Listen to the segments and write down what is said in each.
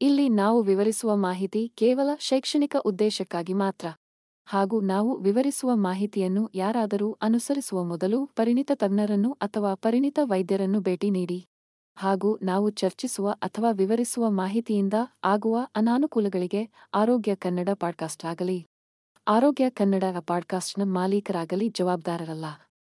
ಇಲ್ಲಿ ನಾವು ವಿವರಿಸುವ ಮಾಹಿತಿ ಕೇವಲ ಶೈಕ್ಷಣಿಕ ಉದ್ದೇಶಕ್ಕಾಗಿ ಮಾತ್ರ ಹಾಗೂ ನಾವು ವಿವರಿಸುವ ಮಾಹಿತಿಯನ್ನು ಯಾರಾದರೂ ಅನುಸರಿಸುವ ಮೊದಲು ಪರಿಣಿತ ತಜ್ಞರನ್ನು ಅಥವಾ ಪರಿಣಿತ ವೈದ್ಯರನ್ನು ಭೇಟಿ ನೀಡಿ ಹಾಗೂ ನಾವು ಚರ್ಚಿಸುವ ಅಥವಾ ವಿವರಿಸುವ ಮಾಹಿತಿಯಿಂದ ಆಗುವ ಅನಾನುಕೂಲಗಳಿಗೆ ಆರೋಗ್ಯ ಕನ್ನಡ ಪಾಡ್ಕಾಸ್ಟ್ ಆಗಲಿ ಆರೋಗ್ಯ ಕನ್ನಡ ಪಾಡ್ಕಾಸ್ಟ್ನ ಮಾಲೀಕರಾಗಲಿ ಜವಾಬ್ದಾರರಲ್ಲ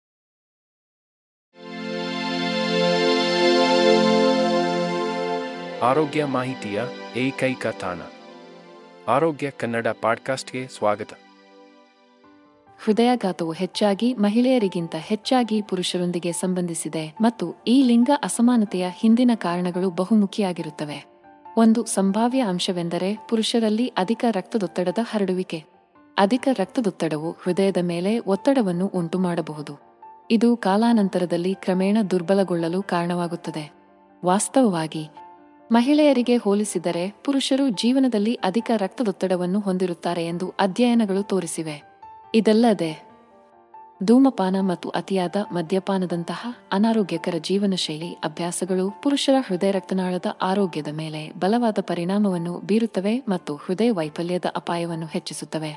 ಆರೋಗ್ಯ ಮಾಹಿತಿಯ ಏಕೈಕ ತಾಣ ಆರೋಗ್ಯ ಕನ್ನಡ ಪಾಡ್ಕಾಸ್ಟ್ಗೆ ಸ್ವಾಗತ ಹೃದಯಾಘಾತವು ಹೆಚ್ಚಾಗಿ ಮಹಿಳೆಯರಿಗಿಂತ ಹೆಚ್ಚಾಗಿ ಪುರುಷರೊಂದಿಗೆ ಸಂಬಂಧಿಸಿದೆ ಮತ್ತು ಈ ಲಿಂಗ ಅಸಮಾನತೆಯ ಹಿಂದಿನ ಕಾರಣಗಳು ಬಹುಮುಖಿಯಾಗಿರುತ್ತವೆ ಒಂದು ಸಂಭಾವ್ಯ ಅಂಶವೆಂದರೆ ಪುರುಷರಲ್ಲಿ ಅಧಿಕ ರಕ್ತದೊತ್ತಡದ ಹರಡುವಿಕೆ ಅಧಿಕ ರಕ್ತದೊತ್ತಡವು ಹೃದಯದ ಮೇಲೆ ಒತ್ತಡವನ್ನು ಉಂಟುಮಾಡಬಹುದು ಇದು ಕಾಲಾನಂತರದಲ್ಲಿ ಕ್ರಮೇಣ ದುರ್ಬಲಗೊಳ್ಳಲು ಕಾರಣವಾಗುತ್ತದೆ ವಾಸ್ತವವಾಗಿ ಮಹಿಳೆಯರಿಗೆ ಹೋಲಿಸಿದರೆ ಪುರುಷರು ಜೀವನದಲ್ಲಿ ಅಧಿಕ ರಕ್ತದೊತ್ತಡವನ್ನು ಹೊಂದಿರುತ್ತಾರೆ ಎಂದು ಅಧ್ಯಯನಗಳು ತೋರಿಸಿವೆ ಇದಲ್ಲದೆ ಧೂಮಪಾನ ಮತ್ತು ಅತಿಯಾದ ಮದ್ಯಪಾನದಂತಹ ಅನಾರೋಗ್ಯಕರ ಜೀವನ ಶೈಲಿ ಅಭ್ಯಾಸಗಳು ಪುರುಷರ ಹೃದಯ ರಕ್ತನಾಳದ ಆರೋಗ್ಯದ ಮೇಲೆ ಬಲವಾದ ಪರಿಣಾಮವನ್ನು ಬೀರುತ್ತವೆ ಮತ್ತು ಹೃದಯ ವೈಫಲ್ಯದ ಅಪಾಯವನ್ನು ಹೆಚ್ಚಿಸುತ್ತವೆ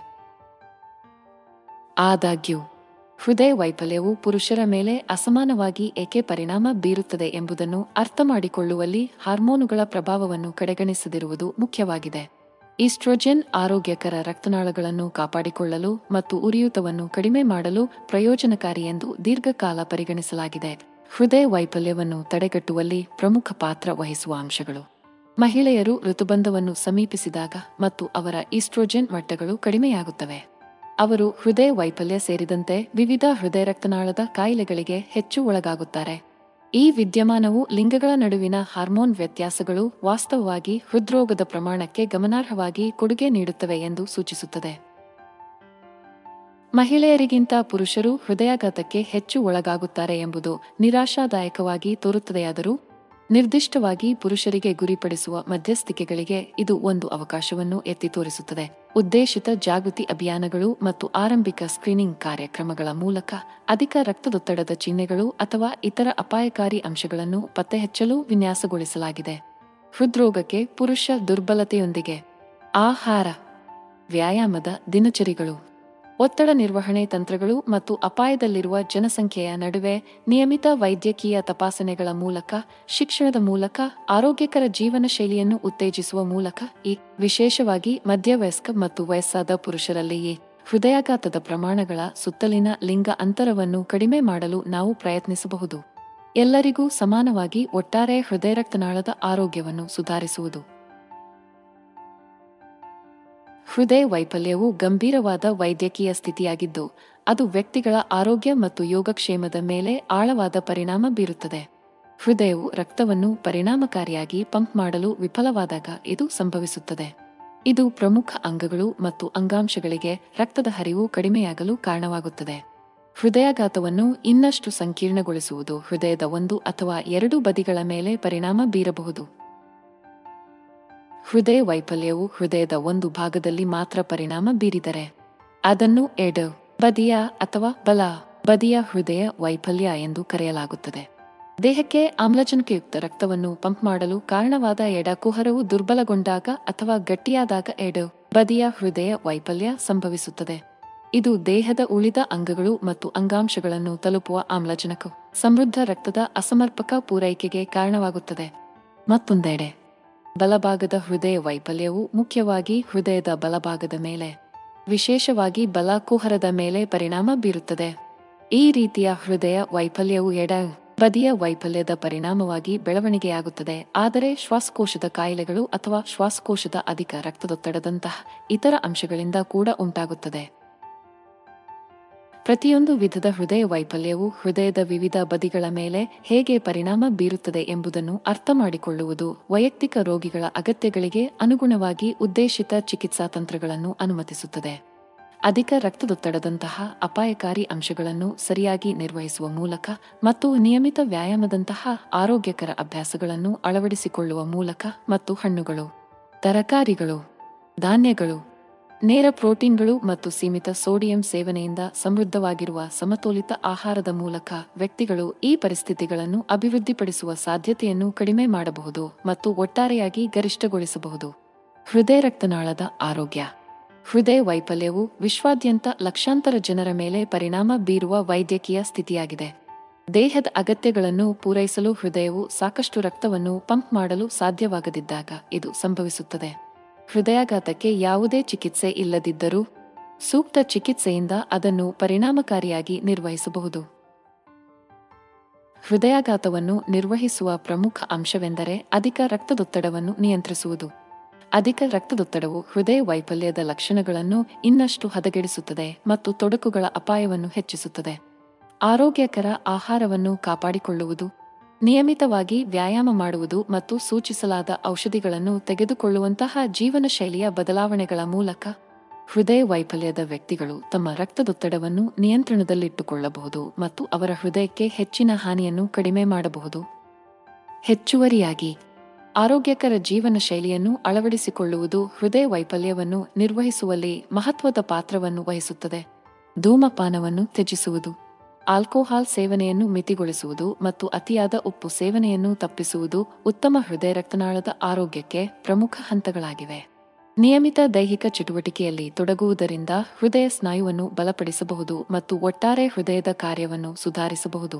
ಆದಾಗ್ಯೂ ಹೃದಯ ವೈಫಲ್ಯವು ಪುರುಷರ ಮೇಲೆ ಅಸಮಾನವಾಗಿ ಏಕೆ ಪರಿಣಾಮ ಬೀರುತ್ತದೆ ಎಂಬುದನ್ನು ಅರ್ಥಮಾಡಿಕೊಳ್ಳುವಲ್ಲಿ ಹಾರ್ಮೋನುಗಳ ಪ್ರಭಾವವನ್ನು ಕಡೆಗಣಿಸದಿರುವುದು ಮುಖ್ಯವಾಗಿದೆ ಈಸ್ಟ್ರೋಜೆನ್ ಆರೋಗ್ಯಕರ ರಕ್ತನಾಳಗಳನ್ನು ಕಾಪಾಡಿಕೊಳ್ಳಲು ಮತ್ತು ಉರಿಯೂತವನ್ನು ಕಡಿಮೆ ಮಾಡಲು ಪ್ರಯೋಜನಕಾರಿ ಎಂದು ದೀರ್ಘಕಾಲ ಪರಿಗಣಿಸಲಾಗಿದೆ ಹೃದಯ ವೈಫಲ್ಯವನ್ನು ತಡೆಗಟ್ಟುವಲ್ಲಿ ಪ್ರಮುಖ ಪಾತ್ರ ವಹಿಸುವ ಅಂಶಗಳು ಮಹಿಳೆಯರು ಋತುಬಂಧವನ್ನು ಸಮೀಪಿಸಿದಾಗ ಮತ್ತು ಅವರ ಈಸ್ಟ್ರೋಜೆನ್ ಮಟ್ಟಗಳು ಕಡಿಮೆಯಾಗುತ್ತವೆ ಅವರು ಹೃದಯ ವೈಫಲ್ಯ ಸೇರಿದಂತೆ ವಿವಿಧ ಹೃದಯ ರಕ್ತನಾಳದ ಕಾಯಿಲೆಗಳಿಗೆ ಹೆಚ್ಚು ಒಳಗಾಗುತ್ತಾರೆ ಈ ವಿದ್ಯಮಾನವು ಲಿಂಗಗಳ ನಡುವಿನ ಹಾರ್ಮೋನ್ ವ್ಯತ್ಯಾಸಗಳು ವಾಸ್ತವವಾಗಿ ಹೃದ್ರೋಗದ ಪ್ರಮಾಣಕ್ಕೆ ಗಮನಾರ್ಹವಾಗಿ ಕೊಡುಗೆ ನೀಡುತ್ತವೆ ಎಂದು ಸೂಚಿಸುತ್ತದೆ ಮಹಿಳೆಯರಿಗಿಂತ ಪುರುಷರು ಹೃದಯಾಘಾತಕ್ಕೆ ಹೆಚ್ಚು ಒಳಗಾಗುತ್ತಾರೆ ಎಂಬುದು ನಿರಾಶಾದಾಯಕವಾಗಿ ತೋರುತ್ತದೆಯಾದರೂ ನಿರ್ದಿಷ್ಟವಾಗಿ ಪುರುಷರಿಗೆ ಗುರಿಪಡಿಸುವ ಮಧ್ಯಸ್ಥಿಕೆಗಳಿಗೆ ಇದು ಒಂದು ಅವಕಾಶವನ್ನು ಎತ್ತಿ ತೋರಿಸುತ್ತದೆ ಉದ್ದೇಶಿತ ಜಾಗೃತಿ ಅಭಿಯಾನಗಳು ಮತ್ತು ಆರಂಭಿಕ ಸ್ಕ್ರೀನಿಂಗ್ ಕಾರ್ಯಕ್ರಮಗಳ ಮೂಲಕ ಅಧಿಕ ರಕ್ತದೊತ್ತಡದ ಚಿಹ್ನೆಗಳು ಅಥವಾ ಇತರ ಅಪಾಯಕಾರಿ ಅಂಶಗಳನ್ನು ಪತ್ತೆಹಚ್ಚಲು ವಿನ್ಯಾಸಗೊಳಿಸಲಾಗಿದೆ ಹೃದ್ರೋಗಕ್ಕೆ ಪುರುಷ ದುರ್ಬಲತೆಯೊಂದಿಗೆ ಆಹಾರ ವ್ಯಾಯಾಮದ ದಿನಚರಿಗಳು ಒತ್ತಡ ನಿರ್ವಹಣೆ ತಂತ್ರಗಳು ಮತ್ತು ಅಪಾಯದಲ್ಲಿರುವ ಜನಸಂಖ್ಯೆಯ ನಡುವೆ ನಿಯಮಿತ ವೈದ್ಯಕೀಯ ತಪಾಸಣೆಗಳ ಮೂಲಕ ಶಿಕ್ಷಣದ ಮೂಲಕ ಆರೋಗ್ಯಕರ ಜೀವನ ಶೈಲಿಯನ್ನು ಉತ್ತೇಜಿಸುವ ಮೂಲಕ ಈ ವಿಶೇಷವಾಗಿ ಮಧ್ಯವಯಸ್ಕ ಮತ್ತು ವಯಸ್ಸಾದ ಪುರುಷರಲ್ಲಿಯೇ ಹೃದಯಾಘಾತದ ಪ್ರಮಾಣಗಳ ಸುತ್ತಲಿನ ಲಿಂಗ ಅಂತರವನ್ನು ಕಡಿಮೆ ಮಾಡಲು ನಾವು ಪ್ರಯತ್ನಿಸಬಹುದು ಎಲ್ಲರಿಗೂ ಸಮಾನವಾಗಿ ಒಟ್ಟಾರೆ ಹೃದಯ ರಕ್ತನಾಳದ ಆರೋಗ್ಯವನ್ನು ಸುಧಾರಿಸುವುದು ಹೃದಯ ವೈಫಲ್ಯವು ಗಂಭೀರವಾದ ವೈದ್ಯಕೀಯ ಸ್ಥಿತಿಯಾಗಿದ್ದು ಅದು ವ್ಯಕ್ತಿಗಳ ಆರೋಗ್ಯ ಮತ್ತು ಯೋಗಕ್ಷೇಮದ ಮೇಲೆ ಆಳವಾದ ಪರಿಣಾಮ ಬೀರುತ್ತದೆ ಹೃದಯವು ರಕ್ತವನ್ನು ಪರಿಣಾಮಕಾರಿಯಾಗಿ ಪಂಪ್ ಮಾಡಲು ವಿಫಲವಾದಾಗ ಇದು ಸಂಭವಿಸುತ್ತದೆ ಇದು ಪ್ರಮುಖ ಅಂಗಗಳು ಮತ್ತು ಅಂಗಾಂಶಗಳಿಗೆ ರಕ್ತದ ಹರಿವು ಕಡಿಮೆಯಾಗಲು ಕಾರಣವಾಗುತ್ತದೆ ಹೃದಯಾಘಾತವನ್ನು ಇನ್ನಷ್ಟು ಸಂಕೀರ್ಣಗೊಳಿಸುವುದು ಹೃದಯದ ಒಂದು ಅಥವಾ ಎರಡು ಬದಿಗಳ ಮೇಲೆ ಪರಿಣಾಮ ಬೀರಬಹುದು ಹೃದಯ ವೈಫಲ್ಯವು ಹೃದಯದ ಒಂದು ಭಾಗದಲ್ಲಿ ಮಾತ್ರ ಪರಿಣಾಮ ಬೀರಿದರೆ ಅದನ್ನು ಎಡ ಬದಿಯ ಅಥವಾ ಬಲ ಬದಿಯ ಹೃದಯ ವೈಫಲ್ಯ ಎಂದು ಕರೆಯಲಾಗುತ್ತದೆ ದೇಹಕ್ಕೆ ಆಮ್ಲಜನಕಯುಕ್ತ ರಕ್ತವನ್ನು ಪಂಪ್ ಮಾಡಲು ಕಾರಣವಾದ ಎಡ ಕುಹರವು ದುರ್ಬಲಗೊಂಡಾಗ ಅಥವಾ ಗಟ್ಟಿಯಾದಾಗ ಎಡ ಬದಿಯ ಹೃದಯ ವೈಫಲ್ಯ ಸಂಭವಿಸುತ್ತದೆ ಇದು ದೇಹದ ಉಳಿದ ಅಂಗಗಳು ಮತ್ತು ಅಂಗಾಂಶಗಳನ್ನು ತಲುಪುವ ಆಮ್ಲಜನಕ ಸಮೃದ್ಧ ರಕ್ತದ ಅಸಮರ್ಪಕ ಪೂರೈಕೆಗೆ ಕಾರಣವಾಗುತ್ತದೆ ಮತ್ತೊಂದೆಡೆ ಬಲಭಾಗದ ಹೃದಯ ವೈಫಲ್ಯವು ಮುಖ್ಯವಾಗಿ ಹೃದಯದ ಬಲಭಾಗದ ಮೇಲೆ ವಿಶೇಷವಾಗಿ ಬಲ ಕುಹರದ ಮೇಲೆ ಪರಿಣಾಮ ಬೀರುತ್ತದೆ ಈ ರೀತಿಯ ಹೃದಯ ವೈಫಲ್ಯವು ಎಡ ಬದಿಯ ವೈಫಲ್ಯದ ಪರಿಣಾಮವಾಗಿ ಬೆಳವಣಿಗೆಯಾಗುತ್ತದೆ ಆದರೆ ಶ್ವಾಸಕೋಶದ ಕಾಯಿಲೆಗಳು ಅಥವಾ ಶ್ವಾಸಕೋಶದ ಅಧಿಕ ರಕ್ತದೊತ್ತಡದಂತಹ ಇತರ ಅಂಶಗಳಿಂದ ಕೂಡ ಉಂಟಾಗುತ್ತದೆ ಪ್ರತಿಯೊಂದು ವಿಧದ ಹೃದಯ ವೈಫಲ್ಯವು ಹೃದಯದ ವಿವಿಧ ಬದಿಗಳ ಮೇಲೆ ಹೇಗೆ ಪರಿಣಾಮ ಬೀರುತ್ತದೆ ಎಂಬುದನ್ನು ಅರ್ಥಮಾಡಿಕೊಳ್ಳುವುದು ವೈಯಕ್ತಿಕ ರೋಗಿಗಳ ಅಗತ್ಯಗಳಿಗೆ ಅನುಗುಣವಾಗಿ ಉದ್ದೇಶಿತ ಚಿಕಿತ್ಸಾ ತಂತ್ರಗಳನ್ನು ಅನುಮತಿಸುತ್ತದೆ ಅಧಿಕ ರಕ್ತದೊತ್ತಡದಂತಹ ಅಪಾಯಕಾರಿ ಅಂಶಗಳನ್ನು ಸರಿಯಾಗಿ ನಿರ್ವಹಿಸುವ ಮೂಲಕ ಮತ್ತು ನಿಯಮಿತ ವ್ಯಾಯಾಮದಂತಹ ಆರೋಗ್ಯಕರ ಅಭ್ಯಾಸಗಳನ್ನು ಅಳವಡಿಸಿಕೊಳ್ಳುವ ಮೂಲಕ ಮತ್ತು ಹಣ್ಣುಗಳು ತರಕಾರಿಗಳು ಧಾನ್ಯಗಳು ನೇರ ಪ್ರೋಟೀನ್ಗಳು ಮತ್ತು ಸೀಮಿತ ಸೋಡಿಯಂ ಸೇವನೆಯಿಂದ ಸಮೃದ್ಧವಾಗಿರುವ ಸಮತೋಲಿತ ಆಹಾರದ ಮೂಲಕ ವ್ಯಕ್ತಿಗಳು ಈ ಪರಿಸ್ಥಿತಿಗಳನ್ನು ಅಭಿವೃದ್ಧಿಪಡಿಸುವ ಸಾಧ್ಯತೆಯನ್ನು ಕಡಿಮೆ ಮಾಡಬಹುದು ಮತ್ತು ಒಟ್ಟಾರೆಯಾಗಿ ಗರಿಷ್ಠಗೊಳಿಸಬಹುದು ಹೃದಯ ರಕ್ತನಾಳದ ಆರೋಗ್ಯ ಹೃದಯ ವೈಫಲ್ಯವು ವಿಶ್ವಾದ್ಯಂತ ಲಕ್ಷಾಂತರ ಜನರ ಮೇಲೆ ಪರಿಣಾಮ ಬೀರುವ ವೈದ್ಯಕೀಯ ಸ್ಥಿತಿಯಾಗಿದೆ ದೇಹದ ಅಗತ್ಯಗಳನ್ನು ಪೂರೈಸಲು ಹೃದಯವು ಸಾಕಷ್ಟು ರಕ್ತವನ್ನು ಪಂಪ್ ಮಾಡಲು ಸಾಧ್ಯವಾಗದಿದ್ದಾಗ ಇದು ಸಂಭವಿಸುತ್ತದೆ ಹೃದಯಾಘಾತಕ್ಕೆ ಯಾವುದೇ ಚಿಕಿತ್ಸೆ ಇಲ್ಲದಿದ್ದರೂ ಸೂಕ್ತ ಚಿಕಿತ್ಸೆಯಿಂದ ಅದನ್ನು ಪರಿಣಾಮಕಾರಿಯಾಗಿ ನಿರ್ವಹಿಸಬಹುದು ಹೃದಯಾಘಾತವನ್ನು ನಿರ್ವಹಿಸುವ ಪ್ರಮುಖ ಅಂಶವೆಂದರೆ ಅಧಿಕ ರಕ್ತದೊತ್ತಡವನ್ನು ನಿಯಂತ್ರಿಸುವುದು ಅಧಿಕ ರಕ್ತದೊತ್ತಡವು ಹೃದಯ ವೈಫಲ್ಯದ ಲಕ್ಷಣಗಳನ್ನು ಇನ್ನಷ್ಟು ಹದಗೆಡಿಸುತ್ತದೆ ಮತ್ತು ತೊಡಕುಗಳ ಅಪಾಯವನ್ನು ಹೆಚ್ಚಿಸುತ್ತದೆ ಆರೋಗ್ಯಕರ ಆಹಾರವನ್ನು ಕಾಪಾಡಿಕೊಳ್ಳುವುದು ನಿಯಮಿತವಾಗಿ ವ್ಯಾಯಾಮ ಮಾಡುವುದು ಮತ್ತು ಸೂಚಿಸಲಾದ ಔಷಧಿಗಳನ್ನು ತೆಗೆದುಕೊಳ್ಳುವಂತಹ ಜೀವನ ಶೈಲಿಯ ಬದಲಾವಣೆಗಳ ಮೂಲಕ ಹೃದಯ ವೈಫಲ್ಯದ ವ್ಯಕ್ತಿಗಳು ತಮ್ಮ ರಕ್ತದೊತ್ತಡವನ್ನು ನಿಯಂತ್ರಣದಲ್ಲಿಟ್ಟುಕೊಳ್ಳಬಹುದು ಮತ್ತು ಅವರ ಹೃದಯಕ್ಕೆ ಹೆಚ್ಚಿನ ಹಾನಿಯನ್ನು ಕಡಿಮೆ ಮಾಡಬಹುದು ಹೆಚ್ಚುವರಿಯಾಗಿ ಆರೋಗ್ಯಕರ ಜೀವನ ಶೈಲಿಯನ್ನು ಅಳವಡಿಸಿಕೊಳ್ಳುವುದು ಹೃದಯ ವೈಫಲ್ಯವನ್ನು ನಿರ್ವಹಿಸುವಲ್ಲಿ ಮಹತ್ವದ ಪಾತ್ರವನ್ನು ವಹಿಸುತ್ತದೆ ಧೂಮಪಾನವನ್ನು ತ್ಯಜಿಸುವುದು ಆಲ್ಕೋಹಾಲ್ ಸೇವನೆಯನ್ನು ಮಿತಿಗೊಳಿಸುವುದು ಮತ್ತು ಅತಿಯಾದ ಉಪ್ಪು ಸೇವನೆಯನ್ನು ತಪ್ಪಿಸುವುದು ಉತ್ತಮ ಹೃದಯ ರಕ್ತನಾಳದ ಆರೋಗ್ಯಕ್ಕೆ ಪ್ರಮುಖ ಹಂತಗಳಾಗಿವೆ ನಿಯಮಿತ ದೈಹಿಕ ಚಟುವಟಿಕೆಯಲ್ಲಿ ತೊಡಗುವುದರಿಂದ ಹೃದಯ ಸ್ನಾಯುವನ್ನು ಬಲಪಡಿಸಬಹುದು ಮತ್ತು ಒಟ್ಟಾರೆ ಹೃದಯದ ಕಾರ್ಯವನ್ನು ಸುಧಾರಿಸಬಹುದು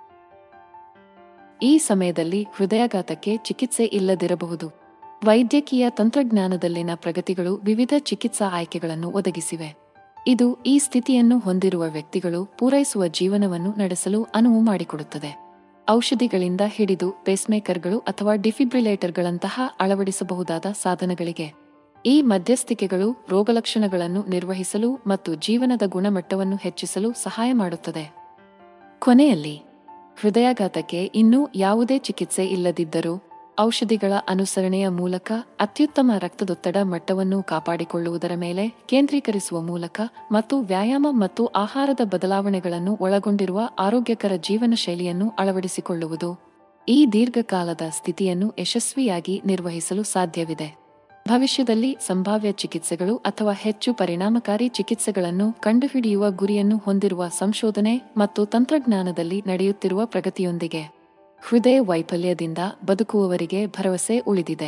ಈ ಸಮಯದಲ್ಲಿ ಹೃದಯಾಘಾತಕ್ಕೆ ಚಿಕಿತ್ಸೆ ಇಲ್ಲದಿರಬಹುದು ವೈದ್ಯಕೀಯ ತಂತ್ರಜ್ಞಾನದಲ್ಲಿನ ಪ್ರಗತಿಗಳು ವಿವಿಧ ಚಿಕಿತ್ಸಾ ಆಯ್ಕೆಗಳನ್ನು ಒದಗಿಸಿವೆ ಇದು ಈ ಸ್ಥಿತಿಯನ್ನು ಹೊಂದಿರುವ ವ್ಯಕ್ತಿಗಳು ಪೂರೈಸುವ ಜೀವನವನ್ನು ನಡೆಸಲು ಅನುವು ಮಾಡಿಕೊಡುತ್ತದೆ ಔಷಧಿಗಳಿಂದ ಹಿಡಿದು ಪೇಸ್ಮೇಕರ್ಗಳು ಅಥವಾ ಡಿಫಿಬ್ರಿಲೇಟರ್ಗಳಂತಹ ಅಳವಡಿಸಬಹುದಾದ ಸಾಧನಗಳಿಗೆ ಈ ಮಧ್ಯಸ್ಥಿಕೆಗಳು ರೋಗಲಕ್ಷಣಗಳನ್ನು ನಿರ್ವಹಿಸಲು ಮತ್ತು ಜೀವನದ ಗುಣಮಟ್ಟವನ್ನು ಹೆಚ್ಚಿಸಲು ಸಹಾಯ ಮಾಡುತ್ತದೆ ಕೊನೆಯಲ್ಲಿ ಹೃದಯಾಘಾತಕ್ಕೆ ಇನ್ನೂ ಯಾವುದೇ ಚಿಕಿತ್ಸೆ ಇಲ್ಲದಿದ್ದರೂ ಔಷಧಿಗಳ ಅನುಸರಣೆಯ ಮೂಲಕ ಅತ್ಯುತ್ತಮ ರಕ್ತದೊತ್ತಡ ಮಟ್ಟವನ್ನು ಕಾಪಾಡಿಕೊಳ್ಳುವುದರ ಮೇಲೆ ಕೇಂದ್ರೀಕರಿಸುವ ಮೂಲಕ ಮತ್ತು ವ್ಯಾಯಾಮ ಮತ್ತು ಆಹಾರದ ಬದಲಾವಣೆಗಳನ್ನು ಒಳಗೊಂಡಿರುವ ಆರೋಗ್ಯಕರ ಜೀವನ ಶೈಲಿಯನ್ನು ಅಳವಡಿಸಿಕೊಳ್ಳುವುದು ಈ ದೀರ್ಘಕಾಲದ ಸ್ಥಿತಿಯನ್ನು ಯಶಸ್ವಿಯಾಗಿ ನಿರ್ವಹಿಸಲು ಸಾಧ್ಯವಿದೆ ಭವಿಷ್ಯದಲ್ಲಿ ಸಂಭಾವ್ಯ ಚಿಕಿತ್ಸೆಗಳು ಅಥವಾ ಹೆಚ್ಚು ಪರಿಣಾಮಕಾರಿ ಚಿಕಿತ್ಸೆಗಳನ್ನು ಕಂಡುಹಿಡಿಯುವ ಗುರಿಯನ್ನು ಹೊಂದಿರುವ ಸಂಶೋಧನೆ ಮತ್ತು ತಂತ್ರಜ್ಞಾನದಲ್ಲಿ ನಡೆಯುತ್ತಿರುವ ಪ್ರಗತಿಯೊಂದಿಗೆ ಹೃದಯ ವೈಫಲ್ಯದಿಂದ ಬದುಕುವವರಿಗೆ ಭರವಸೆ ಉಳಿದಿದೆ